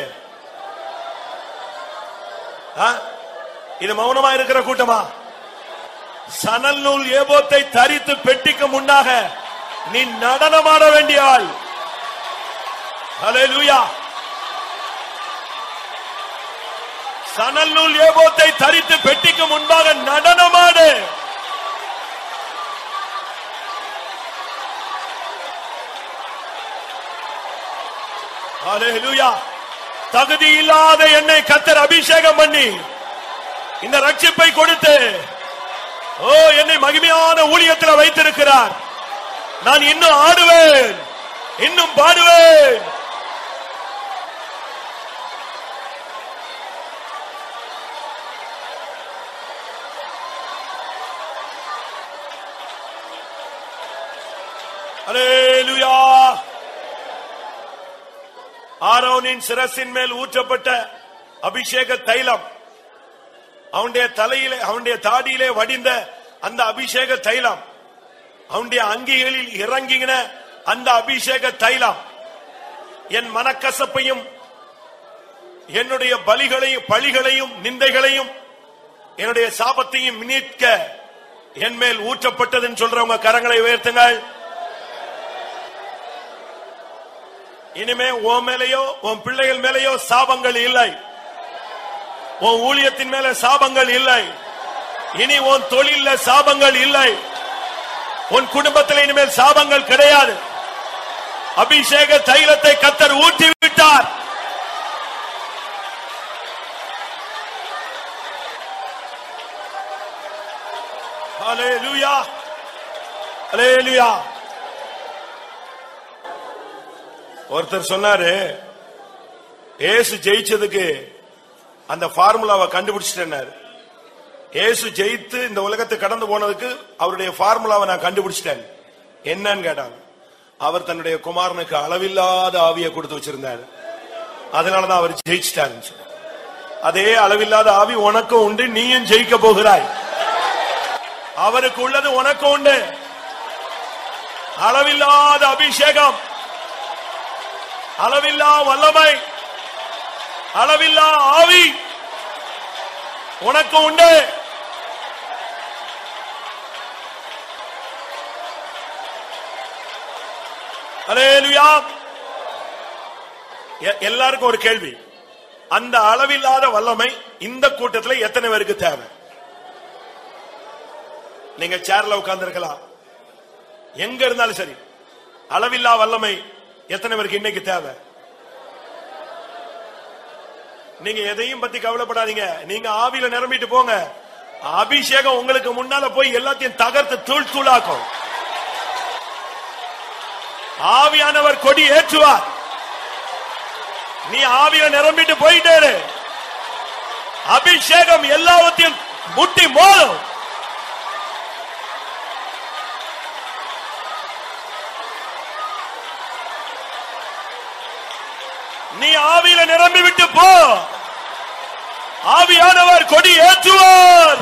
ஆ? இது மௌனமா இருக்கிற கூட்டமா சணல் நூல் ஏபோத்தை தரித்து பெட்டிக்கு முன்னாக நீ நடனமாட வேண்டிய ஆள் ஹalleluya சணல் நூல் ஏபோத்தை தரித்து பெட்டிக்கு முன்பாக நடனமாடு ஹalleluya தகுதி இல்லாத என்னை கத்தர் அபிஷேகம் பண்ணி இந்த ரட்சிப்பை கொடுத்து ஓ என்னை மகிமையான ஊழியத்தில் வைத்திருக்கிறார் நான் இன்னும் ஆடுவேன் இன்னும் பாடுவேன் அல்லேலூயா ஆரோனின் சிரசின் மேல் ஊற்றப்பட்ட அபிஷேக தைலம் அவனுடைய தலையிலே அவனுடைய தாடியிலே வடிந்த அந்த அபிஷேக தைலம் அவனுடைய அங்கிகளில் இறங்கின அந்த அபிஷேக தைலம் என் மனக்கசப்பையும் என்னுடைய பலிகளையும் பலிகளையும் நிந்தைகளையும் என்னுடைய சாபத்தையும் மீட்க என் மேல் ஊற்றப்பட்டதுன்னு சொல்றவங்க கரங்களை உயர்த்துங்கள் இனிமே உன் மேலேயோ உன் பிள்ளைகள் மேலேயோ சாபங்கள் இல்லை உன் ஊழியத்தின் மேல சாபங்கள் இல்லை இனி உன் தொழில சாபங்கள் இல்லை உன் குடும்பத்தில் இனிமேல் சாபங்கள் கிடையாது அபிஷேக தைலத்தை கத்தர் ஊற்றி விட்டார் ஹalleluya ஹalleluya ஒருத்தர் சொன்னாரு ஏசு ஜெயிச்சதுக்கு அந்த ஃபார்முலாவை கண்டுபிடிச்சிட்டேன்னாரு ஏசு ஜெயித்து இந்த உலகத்தை கடந்து போனதுக்கு அவருடைய ஃபார்முலாவை நான் கண்டுபிடிச்சிட்டேன் என்னன்னு கேட்டாங்க அவர் தன்னுடைய குமாரனுக்கு அளவில்லாத ஆவியை கொடுத்து வச்சிருந்தாரு அதனாலதான் அவர் ஜெயிச்சிட்டாருன்னு சொன்னார். அதே அளவில்லாத ஆவி உனக்கும் உண்டு நீயும் ஜெயிக்க போகிறாய் அவருக்கு உள்ளது உனக்கும் உண்டு அளவில்லாத அபிஷேகம் அளவில்லா வல்லமை அளவில்லா ஆவி உனக்கு உண்டு அல்லேலூயா எ- எல்லாருக்கும் ஒரு கேள்வி அந்த அளவில்லாத வல்லமை இந்த கூட்டத்தில் எத்தனை பேருக்கு தேவை நீங்க சேர்ல உட்கார்ந்து இருக்கலாம் எங்க இருந்தாலும் சரி அளவில்லா வல்லமை எத்தனை பேருக்கு இன்னைக்கு தேவை நீங்க எதையும் பத்தி கவலைப்படாதீங்க நீங்க ஆவியில நிரம்பிட்டு போங்க அபிஷேகம் உங்களுக்கு முன்னால போய் எல்லாத்தையும் தகர்த்து தூள் தூளாக்கும் ஆவியானவர் கொடி ஏற்றுவார் நீ ஆவியில நிரம்பிட்டு போயிட்டே இரு. அபிஷேகம் எல்லாவற்றையும் முட்டி மோதும் நீ ஆவியில நிரம்பி விட்டு போ ஆவியானவர் கொடி ஏற்றுவார்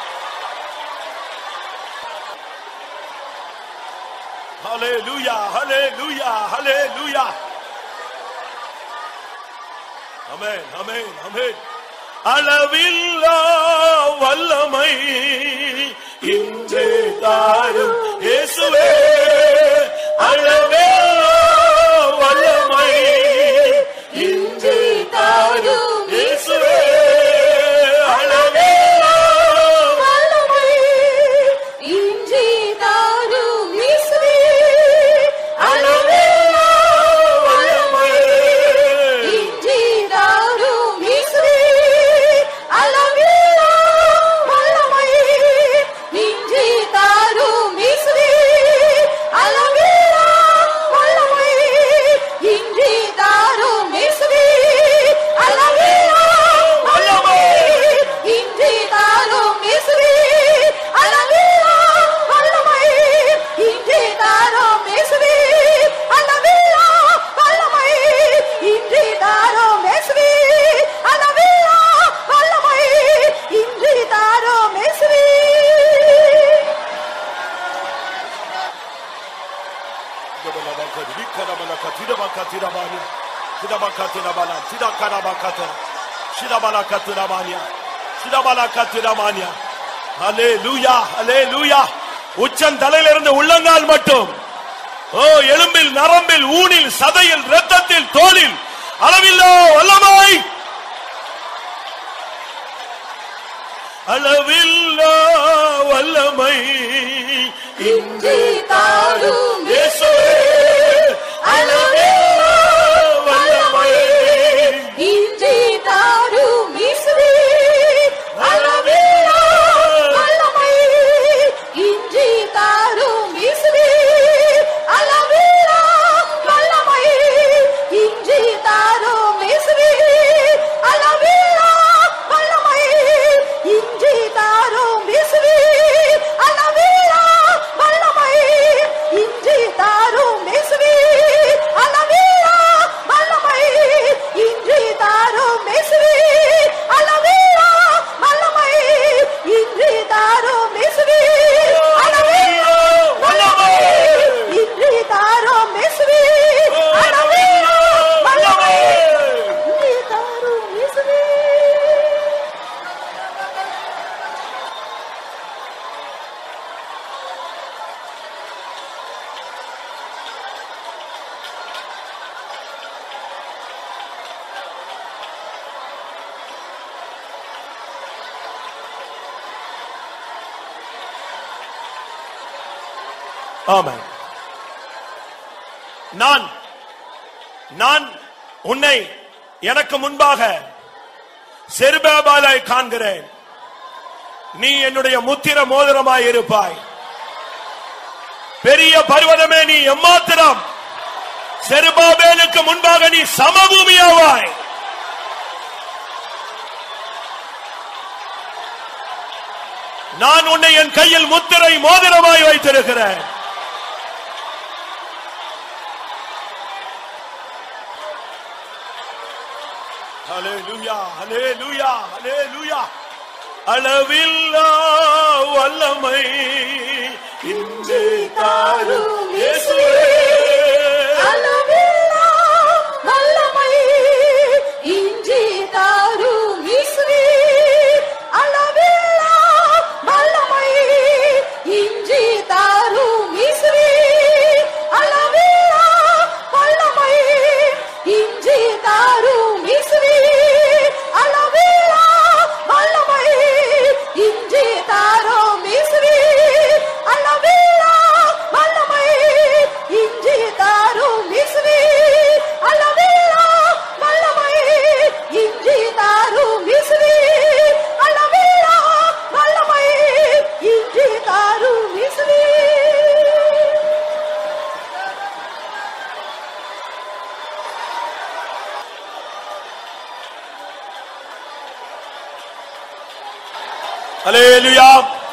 ஹalleluya ஹalleluya ஹalleluya ஆமென் ஆமென் ஆமென் அளவில்லா வல்லமை இன்று தாரும் இயேசுவே அளவில்லா வல்லமை இன்று தாரும் இயேசுவே அளவில்லா வல்லமை இன்றி தாரும் இயேசுவே. அளவில்லா வல்லமை இன்றி தாரும் இயேசுவே. அளவில்லா வல்லமை இன்றி தாரும் இயேசுவே. அளவில்லா வல்லமை இன்றி தாரும் இயேசுவே. அளவில்லா வல்லமை இன்றி தாரும் இயேசுவே. அளவில்லா வல்லமை இன்றி தாரும் இயேசுவே. அளவில்லா வல்லமை இன்றி தாரும் இயேசுவே. அளவில்லா வல்லமை இன்றி தாரும் இயேசுவே. உச்சன் தலையிலிருந்து உள்ளங்கால் மட்டும் ஓ எலும்பில் நரம்பில் ஊனில் சதையில் இரத்தத்தில் தோலில் அளவில்லா வல்லமாய் அளவில்லா வல்லமை இன்றி தாரும் இயேசுவே அளவில்லா வல்லமை இன்றி தாரும் இயேசுவே அளவில்லா வல்லமை இன்றி தாரும் இயேசுவே அளவில்லா வல்லமை இன்றி தாரும் இயேசுவே அளவில்லா வல்லமை இன்றி தாரும் இயேசுவே அளவில்லா வல்லமை இன்றி தாரும் இயேசுவே அளவில்லா வல்லமை இன்றி தாரும் இயேசுவே அளவில்லா வல்லமை இன்றி தாரும் இயேசுவே அளவில்லா வல்லமை இன்றி தாரும் இயேசுவே அளவில்லா வல்லமை இன்றி தாரும் இயேசுவே ஆமென் நான் நான் உன்னை எனக்கு முன்பாக செருபாபாலாய் காண்கிறேன் நீ என்னுடைய முத்திர மோதிரமாய் இருப்பாய் பெரிய பர்வதமே நீ எம்மாத்திரம் செருபாபேலுக்கு முன்பாக நீ சமபூமியாவாய் நான் உன்னை என் கையில் முத்திரை மோதிரமாய் வைத்திருக்கிறேன் ஹalleluya ஹalleluya ஹalleluya அளவில்லா வல்லமை இன்றே தாரும் இயேசுவே அளவில்லா வல்லமை இன்றி தாரும் இயேசுவே அளவில்லா வல்லமை இன்றி தாரும் இயேசுவே அளவில்லா வல்லமை இன்றி தாரும் இயேசுவே அளவில்லா வல்லமை இன்றி தாரும் இயேசுவே அளவில்லா வல்லமை இன்றி தாரும் இயேசுவே அளவில்லா வல்லமை இன்றி தாரும் இயேசுவே அளவில்லா வல்லமை இன்றி தாரும் இயேசுவே ஹalleluya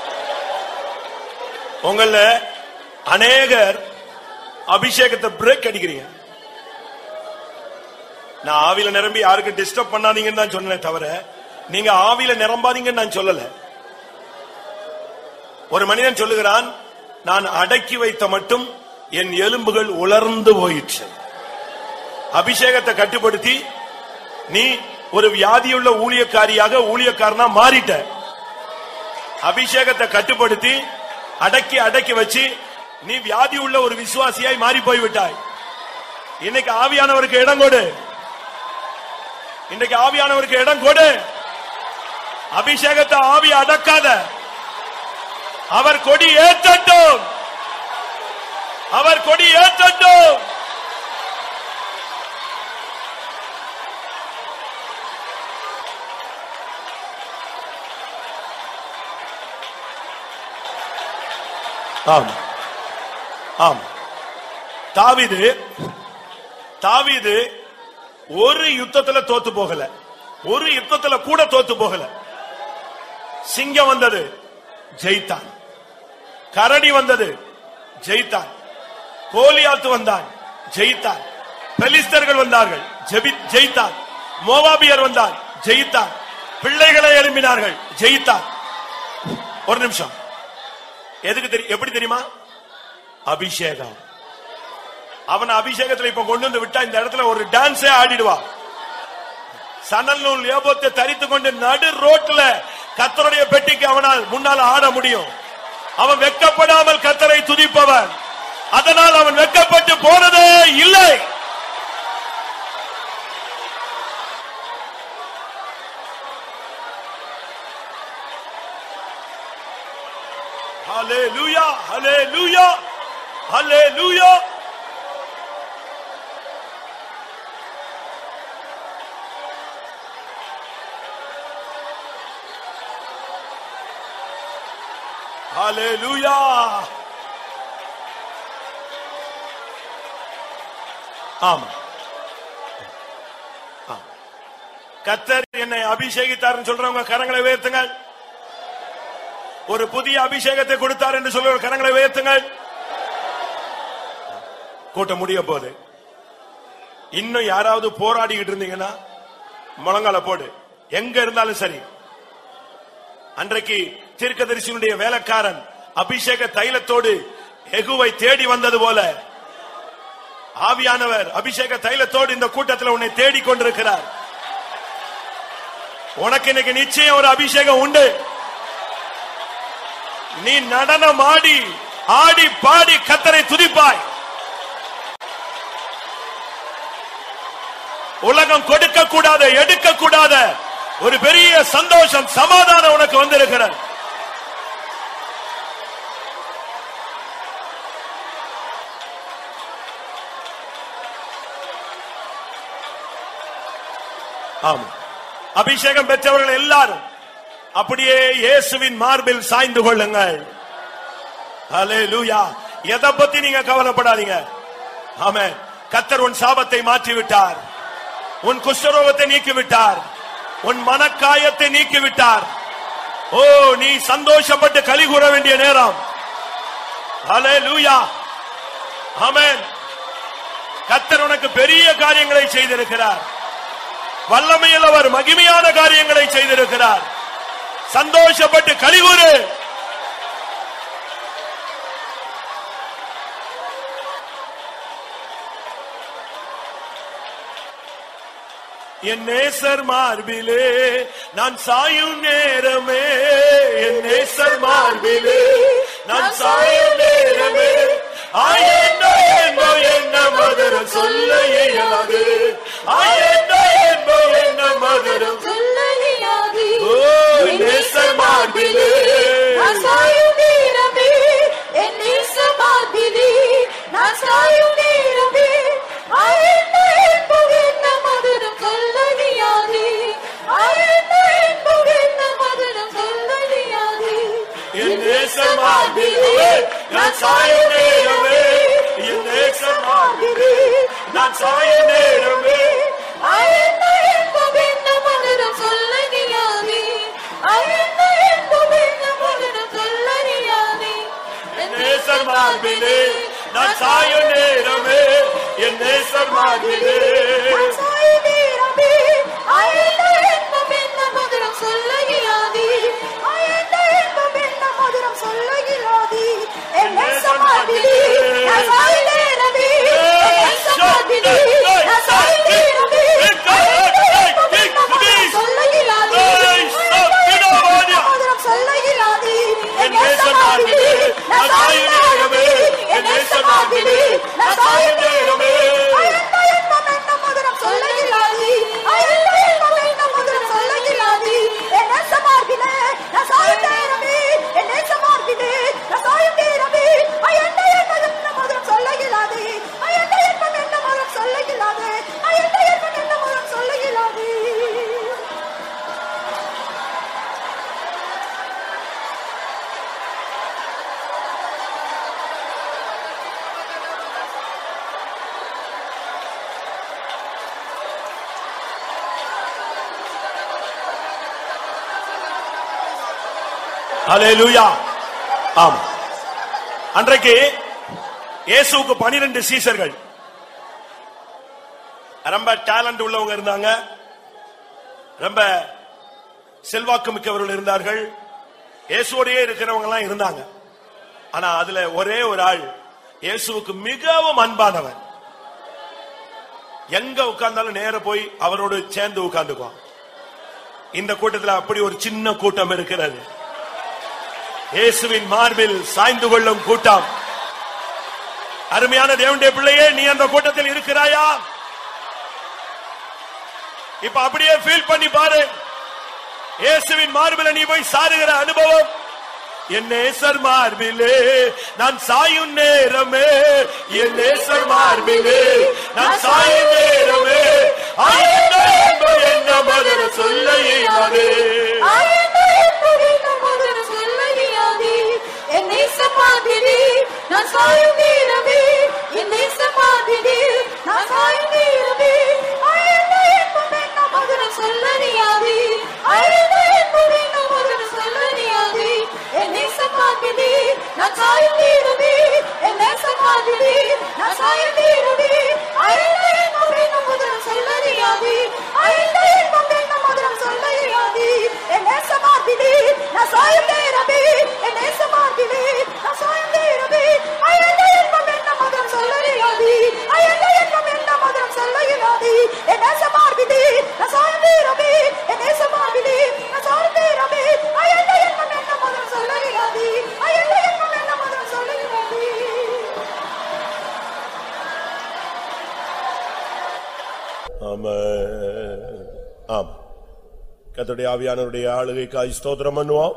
உங்கள அநேகர் அபிஷேகத்தை பிரேக் அடிக்கிறீங்க நான் ஆவியில நிரம்பி யாருக்கும் டிஸ்டர்ப் பண்ணாதீங்கன்னு தான் சொன்னேன் தவிர நீங்க ஆவியில நிரம்பாதீங்கன்னு நான் சொல்லல ஒரு மனிதன் சொல்லுகிறான் நான் அடக்கி வைத்த மட்டும் என் எலும்புகள் உலர்ந்து போயிற்று அபிஷேகத்தை கட்டுப்படுத்தி நீ ஒரு வியாதியுள்ள ஊழியக்காரியாக ஊழியக்காரனா மாறிட்ட அபிஷேகத்தை கட்டுப்படுத்தி அடக்கி அடக்கி வச்சு நீ வியாதி உள்ள ஒரு விசுவாசியாய் மாறி போய் விட்டாய் இன்னைக்கு ஆவியானவருக்கு இடம் கொடு இன்னைக்கு ஆவியானவருக்கு இடம் கொடு அபிஷேகத்தை ஆவி அடக்காத அவர் கொடி ஏற்றட்டும் அவர் கொடி ஏற்றட்டும் ஆம் ஆம் தாவீது தாவீது ஒரு யுத்தத்துல தோத்து போகல ஒரு யுத்தத்துல கூட தோத்து போகல சிங்கம் வந்தது ஜெயித்தான் கரடி வந்தது ஜெயித்தான் கோலியாத்து வந்தான் ஜெயித்தான் பெலிஸ்தர்கள் வந்தார்கள் ஜெபி- ஜெயித்தான் மோவாபியர் வந்தான் ஜெயித்தான் பிள்ளைகளை எழுப்பினார்கள் ஜெயித்தான் ஒரு நிமிஷம் எதுக்கு தெரியும் எப்படி தெரியுமா அபிஷேகம் அவன் அபிஷேகத்துல இப்ப கொண்டு வந்து விட்டா இந்த இடத்துல ஒரு டான்ஸே ஆடிடுவா சணல் நூல் ஏபோத்தை தரித்து கொண்டு நடு ரோட்ல கத்தருடைய பெட்டிக்கு அவனால் முன்னால் ஆட முடியும் அவன் வெக்கப்படாமல் கத்தரை துதிப்பவன் அதனால் அவன் வெக்கப்பட்டு போனதே இல்லை ஹalleluya ஹalleluya ஹalleluya ஹalleluya ஆமா ஆமா. கர்த்தர் என்னை அபிஷேகித்தார்னு சொல்றவங்க கரங்களை உயர்த்துங்கள் ஒரு புதிய அபிஷேகத்தை கொடுத்தார் என்று சொல்ற கரங்களை உயர்த்துங்கள் கூட்டம் முடிய போகுது இன்னும் யாராவது போராடிக்கிட்டு இருந்தீங்கன்னா முழங்கால போடு எங்க இருந்தாலும் சரி அன்றைக்கு தீர்க்கதரிசியினுடைய வேலைக்காரன் அபிஷேக தைலத்தோடு எகுவை தேடி வந்தது போல ஆவியானவர் அபிஷேக தைலத்தோடு இந்த கூட்டத்தில் உன்னை தேடிக் கொண்டிருக்கிறார் உனக்கு இன்னைக்கு நிச்சயம் ஒரு அபிஷேகம் உண்டு நீ நடனம் ஆடி ஆடி பாடி கத்தரை துதிப்பாய் உலகம் கொடுக்க கூடாத எடுக்க கூடாத ஒரு பெரிய சந்தோஷம் சமாதானம் உனக்கு வந்திருக்கிறது ஆமா அபிஷேகம் பெற்றவர்கள் எல்லாரும் அப்படியே இயேசுவின் மார்பில் சாய்ந்து கொள்ளுங்கள் ஹalleluya எதை பத்தி நீங்க கவலைப்படாதீங்க ஆமென் கத்தர் உன் சாபத்தை மாற்றி விட்டார் உன் குஷ்டரோகத்தை நீக்கி விட்டார் உன் மனக்காயத்தை நீக்கி விட்டார் ஓ நீ சந்தோஷப்பட்டு களி கூற வேண்டிய நேரம் ஹalleluya ஆமென் கத்தர் உனக்கு பெரிய காரியங்களை செய்திருக்கிறார் வல்லமையில் அவர் மகிமையான காரியங்களை செய்திருக்கிறார் சந்தோஷப்பட்டு கலிகூறு என் நேசர் மார்பிலே நான் சாயும் நேரமே என் நேசர் மார்பிலே நான் சாயும் நேரமே ஆயண்டோ என்போ என்ன மதுரம் சொல்ல இயலாது ஆயண்டோ என்போ என்ன மதுரம் சொல்ல இயலாது. ஓ, நேசர் மார்பிலே. நான் சாயும் நேரமே, என் நேசர் மார்பிலே. நான் சாயும் நேரமே, ஆயென்ன என்பதென்ன மதுரம் சொல்ல இயலாது. ஆயென்ன என்பதென்ன மதுரம் சொல்ல இயலாது. என் நேசர் மார்பிலே நான் சாயும் நேரமே என் நேசர் மார்பிலே நான் சாயும் நேரமே ஆயென்ன என்பதென்ன மதுரம் சொல்ல இயலாது. ஆயென்ன என்பதென்ன மதுரம் சொல்ல இயலாது. என் நேசர் மார்பிலே நான் சாயும் நேரமே என் நேசர் மார்பிலே நான் சாயும் நேரமே, ஆயென்ன என்பதென்ன மதுரம் சொல்ல இயலாது. ஆயென்ன என்பதென்ன மதுரம் சொல்ல இயலாது. என் நேசர் மார்பிலே, நான் சாயும் நேரமே, என் நேசர் மார்பிலே, நான் சாயும் நேரமே, ஆயென்ன என்பதென்ன மதுரம் சொல்ல இயலாது. மதுரம் சொல்ல இயலாது. என் நேசர் மார்பிலே, நான் சாயும் நேரமே, என் நேசர் மார்பிலே, நான் சாயும் நேரமே, ஆயென்ன என்பதென்ன மதுரம் சொல்ல இயலாது. ஆயென்ன என்பதென்ன மதுரம் சொல்ல இயலாது. என் நேசர் மார்பிலே, நான் சாயும் நேரமே, என் நேசர் மார்பிலே, நான் சாயும் நேரமே, ஆயென்ன என்பதென்ன மதுரம் சொல்ல இயலாது. ஆயென்ன என்பதென்ன மதுரம் சொல்ல இயலாது. ஆயென்ன என்பதென்ன மதுரம் சொல்ல இயலாது. ஹalleluya ஆம் அன்றைக்கு இயேசுவுக்கு 12 சீசர்கள் ரொம்ப டேலண்ட் உள்ளவங்க இருந்தாங்க ரொம்ப செல்வாக்கு மிக்கவர்கள் இருந்தார்கள் இயேசுவோடயே இருக்கிறவங்க எல்லாம் இருந்தாங்க ஆனா அதுல ஒரே ஒரு ஆள் இயேசுவுக்கு மிகவும் அன்பானவன் எங்க உட்கார்ந்தாலும் நேர போய் அவரோடு சேர்ந்து உட்கார்ந்துக்குவான் இந்த கூட்டத்துல அப்படி ஒரு சின்ன கூட்டம் இருக்கிறது இயேசுவின் மார்பில் சாய்ந்து கொள்ளும் கூட்டம் அருமையான தேவனுடைய பிள்ளையே நீ அந்த கூட்டத்தில் இருக்கிறாயா இப்ப அப்படியே ஃபீல் பண்ணி பாரு இயேசுவின் மார்பில் நீ போய் சாருகிற அனுபவம் என் நேசர் மார்பிலே நான் சாயும் நேரமே என் நேசர் மார்பிலே நான் சாயும் நேரமே ஆயன என்பது என்ன மதுர சொல்ல இயலாதே ஆயன என்பது நம் மதுர சொல்ல இயலாதே. என் நேசமாதிரி நான் சாயும் நேரமே என் நேசமாதிரி நான் சாயும் நேரமே ஆயன என்பது நம் மதுர சொல்ல இயலாதே. ஆயன என்பது நம் மதுர சொல்ல இயலாதே. என் நேசமாதிரி நான் சாயும் நேரமே என் நேசமாதிரி நான் சாயும் நேரமே ஆயன என்பது நம் மதுர சொல்ல இயலாதே. ஆயன என்பது நம் மதுர சொல்ல இயலாதே. என் நேசமாதிரி நான் சாயும் நேரமே என் நேசமாதிரி நான் சாயும் நேரமே ஆயன என்பது நம் மதுர சொல்ல இயலாதே. ஆயன என்பது நம் மதுர சொல்ல இயலாதே. என் நேசமாதிரி நான் சாயும் நேரமே என் நேசமாதிரி நான் சாயும் நேரமே ஆயன என்பது நம் மதுர சொல்ல இயலாதே. ஆயன என்பது நம் மதுர சொல்ல இயலாதே. ஆமென். ஆம் கர்த்தருடைய ஆவியானவருடைய ஆளுகைக்காய் ஸ்தோத்திரம் பண்ணுவோம்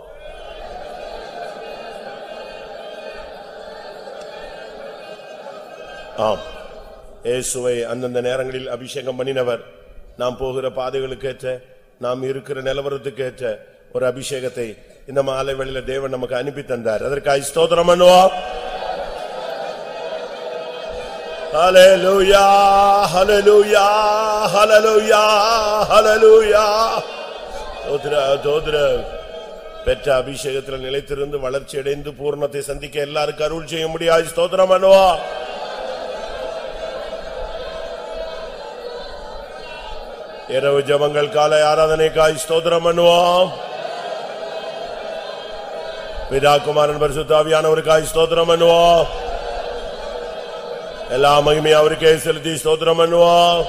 ஆம் இயேசுவை அந்தந்த நேரங்களில் அபிஷேகம் பண்ணினவர் நாம் போகிற பாதைகளுக்கு ஏற்ற நாம் இருக்கிற நிலவரத்துக்கு ஏற்ற ஒரு அபிஷேகத்தை இந்த மாலை வேளையில தேவன் நமக்கு அனுப்பி தந்தார் அதற்காக ஸ்தோத்திரம் பண்ணுவோம் ஹalleluya ஹalleluya ஹalleluya ஹalleluya தோத்ர தோத்ர பெற்ற அபிஷேகத்தில் நிலைத்திருந்து வளர்ச்சி அடைந்து பூர்ணத்தை சந்திக்க எல்லாருக்கும் அருள் செய்ய முடியாது ஸ்தோத்திரம் பண்ணுவோம் இரவு ஜபங்கள் காலை ஆராதனைக்காய் ஸ்தோத்திரம் பண்ணுவோம் பிதா குமாரன் பரிசுத்தாவியானவருக்காய் ஸ்தோத்திரம் பண்ணுவோம் எல்லா மகிமையும் அவருக்கே செலுத்தி ஸ்தோத்திரம் பண்ணுவோம்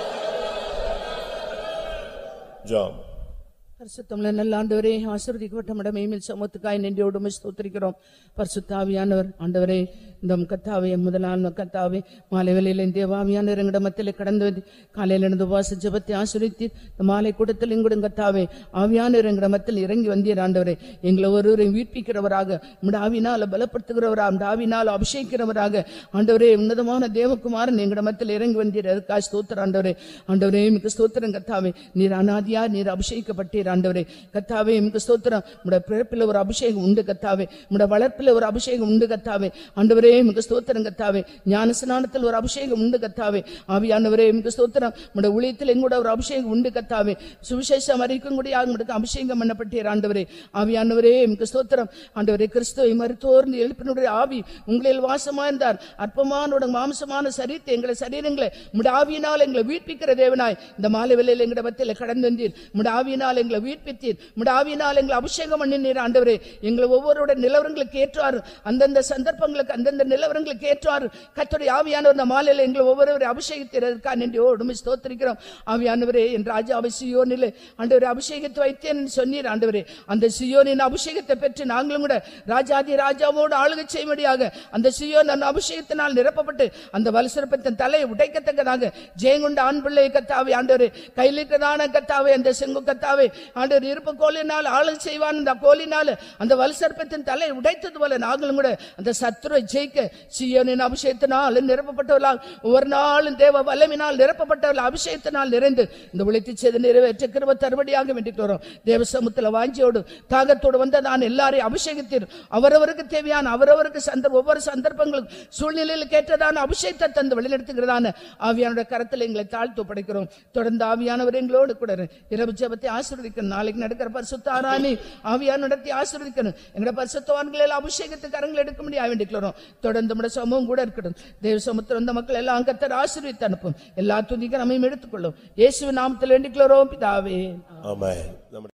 ஜாம் பரிசுத்தமுள்ள நல்ல ஆண்டவரே ஆசிர்வதிக்கப்பட்ட மடம் மேல் சமத்துக்காய் நன்றியோடு உம்மை ஸ்தோத்திரிக்கிறோம் பரிசுத்தாவியானவர் ஆண்டவரே இந்த கத்தாவே முதலால் கத்தாவே மாலை வேளையில் இந்த தேவாவியானவர் எங்கட மத்தியிலே கடந்து வந்து காலையில் இருந்து உபவாச ஜெபத்தை ஆசிரித்தீர் இந்த மாலை கூட்டத்தில் எங்கூடும் கத்தாவே ஆவியானவர் எங்கட மத்தியில் இறங்கி வந்தீர் ஆண்டவரே எங்களை ஒருவரையும் வீட்பிக்கிறவராக உம்முடைய ஆவினால் பலப்படுத்துகிறவராக உம்முடைய ஆவினால் அபிஷேகிக்கிறவராக ஆண்டவரே உன்னதமான தேவகுமாரன் எங்கட மத்தியில் இறங்கி வந்தீர் அதுக்காக ஸ்தோத்திர ஆண்டவரே ஆண்டவரே மிக ஸ்தோத்திரம் கத்தாவே நீர் அனாதியா நீர் அபிஷேகிக்கப்பட்டீர் ஆண்டவரே கத்தாவே மிக ஸ்தோத்திரம் உடைய பிறப்பில் ஒரு அபிஷேகம் உண்டு கத்தாவே உடைய வளர்ப்பில் ஒரு அபிஷேகம் உண்டு கத்தாவே ஆண்டவரே மிக ஸ்தோத்திரம் கத்தாவே ஞான ஸ்நானத்தில் ஒரு அபிஷேகம் உண்டு கத்தாவே ஆவியானவரே மிக ஸ்தோத்திரம் உடைய ஊழியத்தில் எங்கூட ஒரு அபிஷேகம் உண்டு கத்தாவே சுவிசேஷம் அறிக்கும் கூடிய உங்களுக்கு அபிஷேகம் பண்ணப்பட்டீர் ஆண்டவரே ஆவியானவரே மிக ஸ்தோத்திரம் ஆண்டவரே கிறிஸ்துவை மருத்துவர்ந்து எழுப்பினுடைய ஆவி உங்களில் வாசமா இருந்தார் அற்பமான உடைய மாம்சமான சரீரத்தை எங்களை சரீரங்களை உடைய ஆவியினால் எங்களை வீட்பிக்கிற தேவனாய் இந்த மாலை வேளையில் எங்களை மத்தியில் கடந்து வந்தீர் உடைய ஆவியினால் எங்களை வீட்பித்தீர் உடைய ஆவியினால் எங்களை அபிஷேகம் பண்ணினீர் ஆண்டவரே எங்களை ஒவ்வொருடைய நிலவரங்களுக்கு ஏற்றார் அந்தந்த சந்தர்ப்பங்களுக்கு அந்தந்த நிலவரங்களுக்கு ஏற்றார் கர்த்தருடைய ஆவியானவர் இந்த மாலையில் எங்களை ஒவ்வொருவரை அபிஷேகித்திருக்கா என்று உடம்பு ஸ்தோத்திரிக்கிறோம் ஆவியானவரே என் ராஜாவை சியோனிலே ஆண்டவரே அபிஷேகத்தை வைத்தேன் என்று சொன்னீர் ஆண்டவரே அந்த சியோனின் அபிஷேகத்தை பெற்று நாங்களும் கூட ராஜாதி ராஜாவோடு ஆளுகை செய்யும்படியாக அந்த சியோன் அந்த அபிஷேகத்தினால் நிரப்பப்பட்டு அந்த வலுசிறப்பத்தின் தலையை உடைக்கத்தக்கதாக ஜெயங்கொண்ட ஆண் பிள்ளை கத்தாவே ஆண்டவரே கையில் இருக்கிறதான கத்தாவே அந்த செங்கு கத்தாவே ஆண்டவர் இருப்பு கோலினால் ஆளுகை செய்வான் அந்த கோலினால் அந்த வலுசற்பத்தின் தலையை உடைத்தது போல நாங்களும் கூட அந்த சத்துருவை ஜெயிக்க சியோனின் அபிஷேகத்தினால் நிரப்பப்பட்டவர்களால் ஒவ்வொரு நாளும் தேவ வல்லமினால் நிரப்பப்பட்டவர்கள் அபிஷேகத்தினால் நிறைந்து இந்த உழைத்து செய்து நிறைவேற்ற கிருப தருபடியாக வேண்டிட்டு வரோம் தேவ சமூகத்தில் வாஞ்சியோடு தாகத்தோடு வந்த நான் எல்லாரையும் அபிஷேகத்தீர் அவரவருக்கு தேவையான அவரவருக்கு சந்தர்ப்ப ஒவ்வொரு சந்தர்ப்பங்களும் சூழ்நிலையில் கேட்டதான அபிஷேகத்தை தந்து வழிநடத்துகிறதான ஆவியானுடைய கரத்தில் எங்களை தாழ்த்து படைக்கிறோம் தொடர்ந்து ஆவியானவர் எங்களோடு கூட இரு. இரவு ஜெபத்தை ஆசீர்வதிக்கணும் நாளைக்கு நடக்கிற பரிசுத்த ஆராணி ஆவியான நடத்தி ஆசீர்வதிக்கணும் எங்களோட பரிசுத்தவான்கள் எல்லாம் அபிஷேகத்தை கரங்கள் எடுக்க முடியாது வேண்டிக்கிறோம் தொடர்ந்து நம்முடைய சமூகம் கூட இருக்கட்டும் தேவ சமுத்திரம் இந்த மக்கள் எல்லாம் அங்கத்தர் ஆசீர்வித்து அனுப்பும் எல்லா துதிக்க நம்மையும் எடுத்துக்கொள்ளும் இயேசுவின் நாமத்தில் வேண்டிக்கிறோம் பிதாவே ஆமென்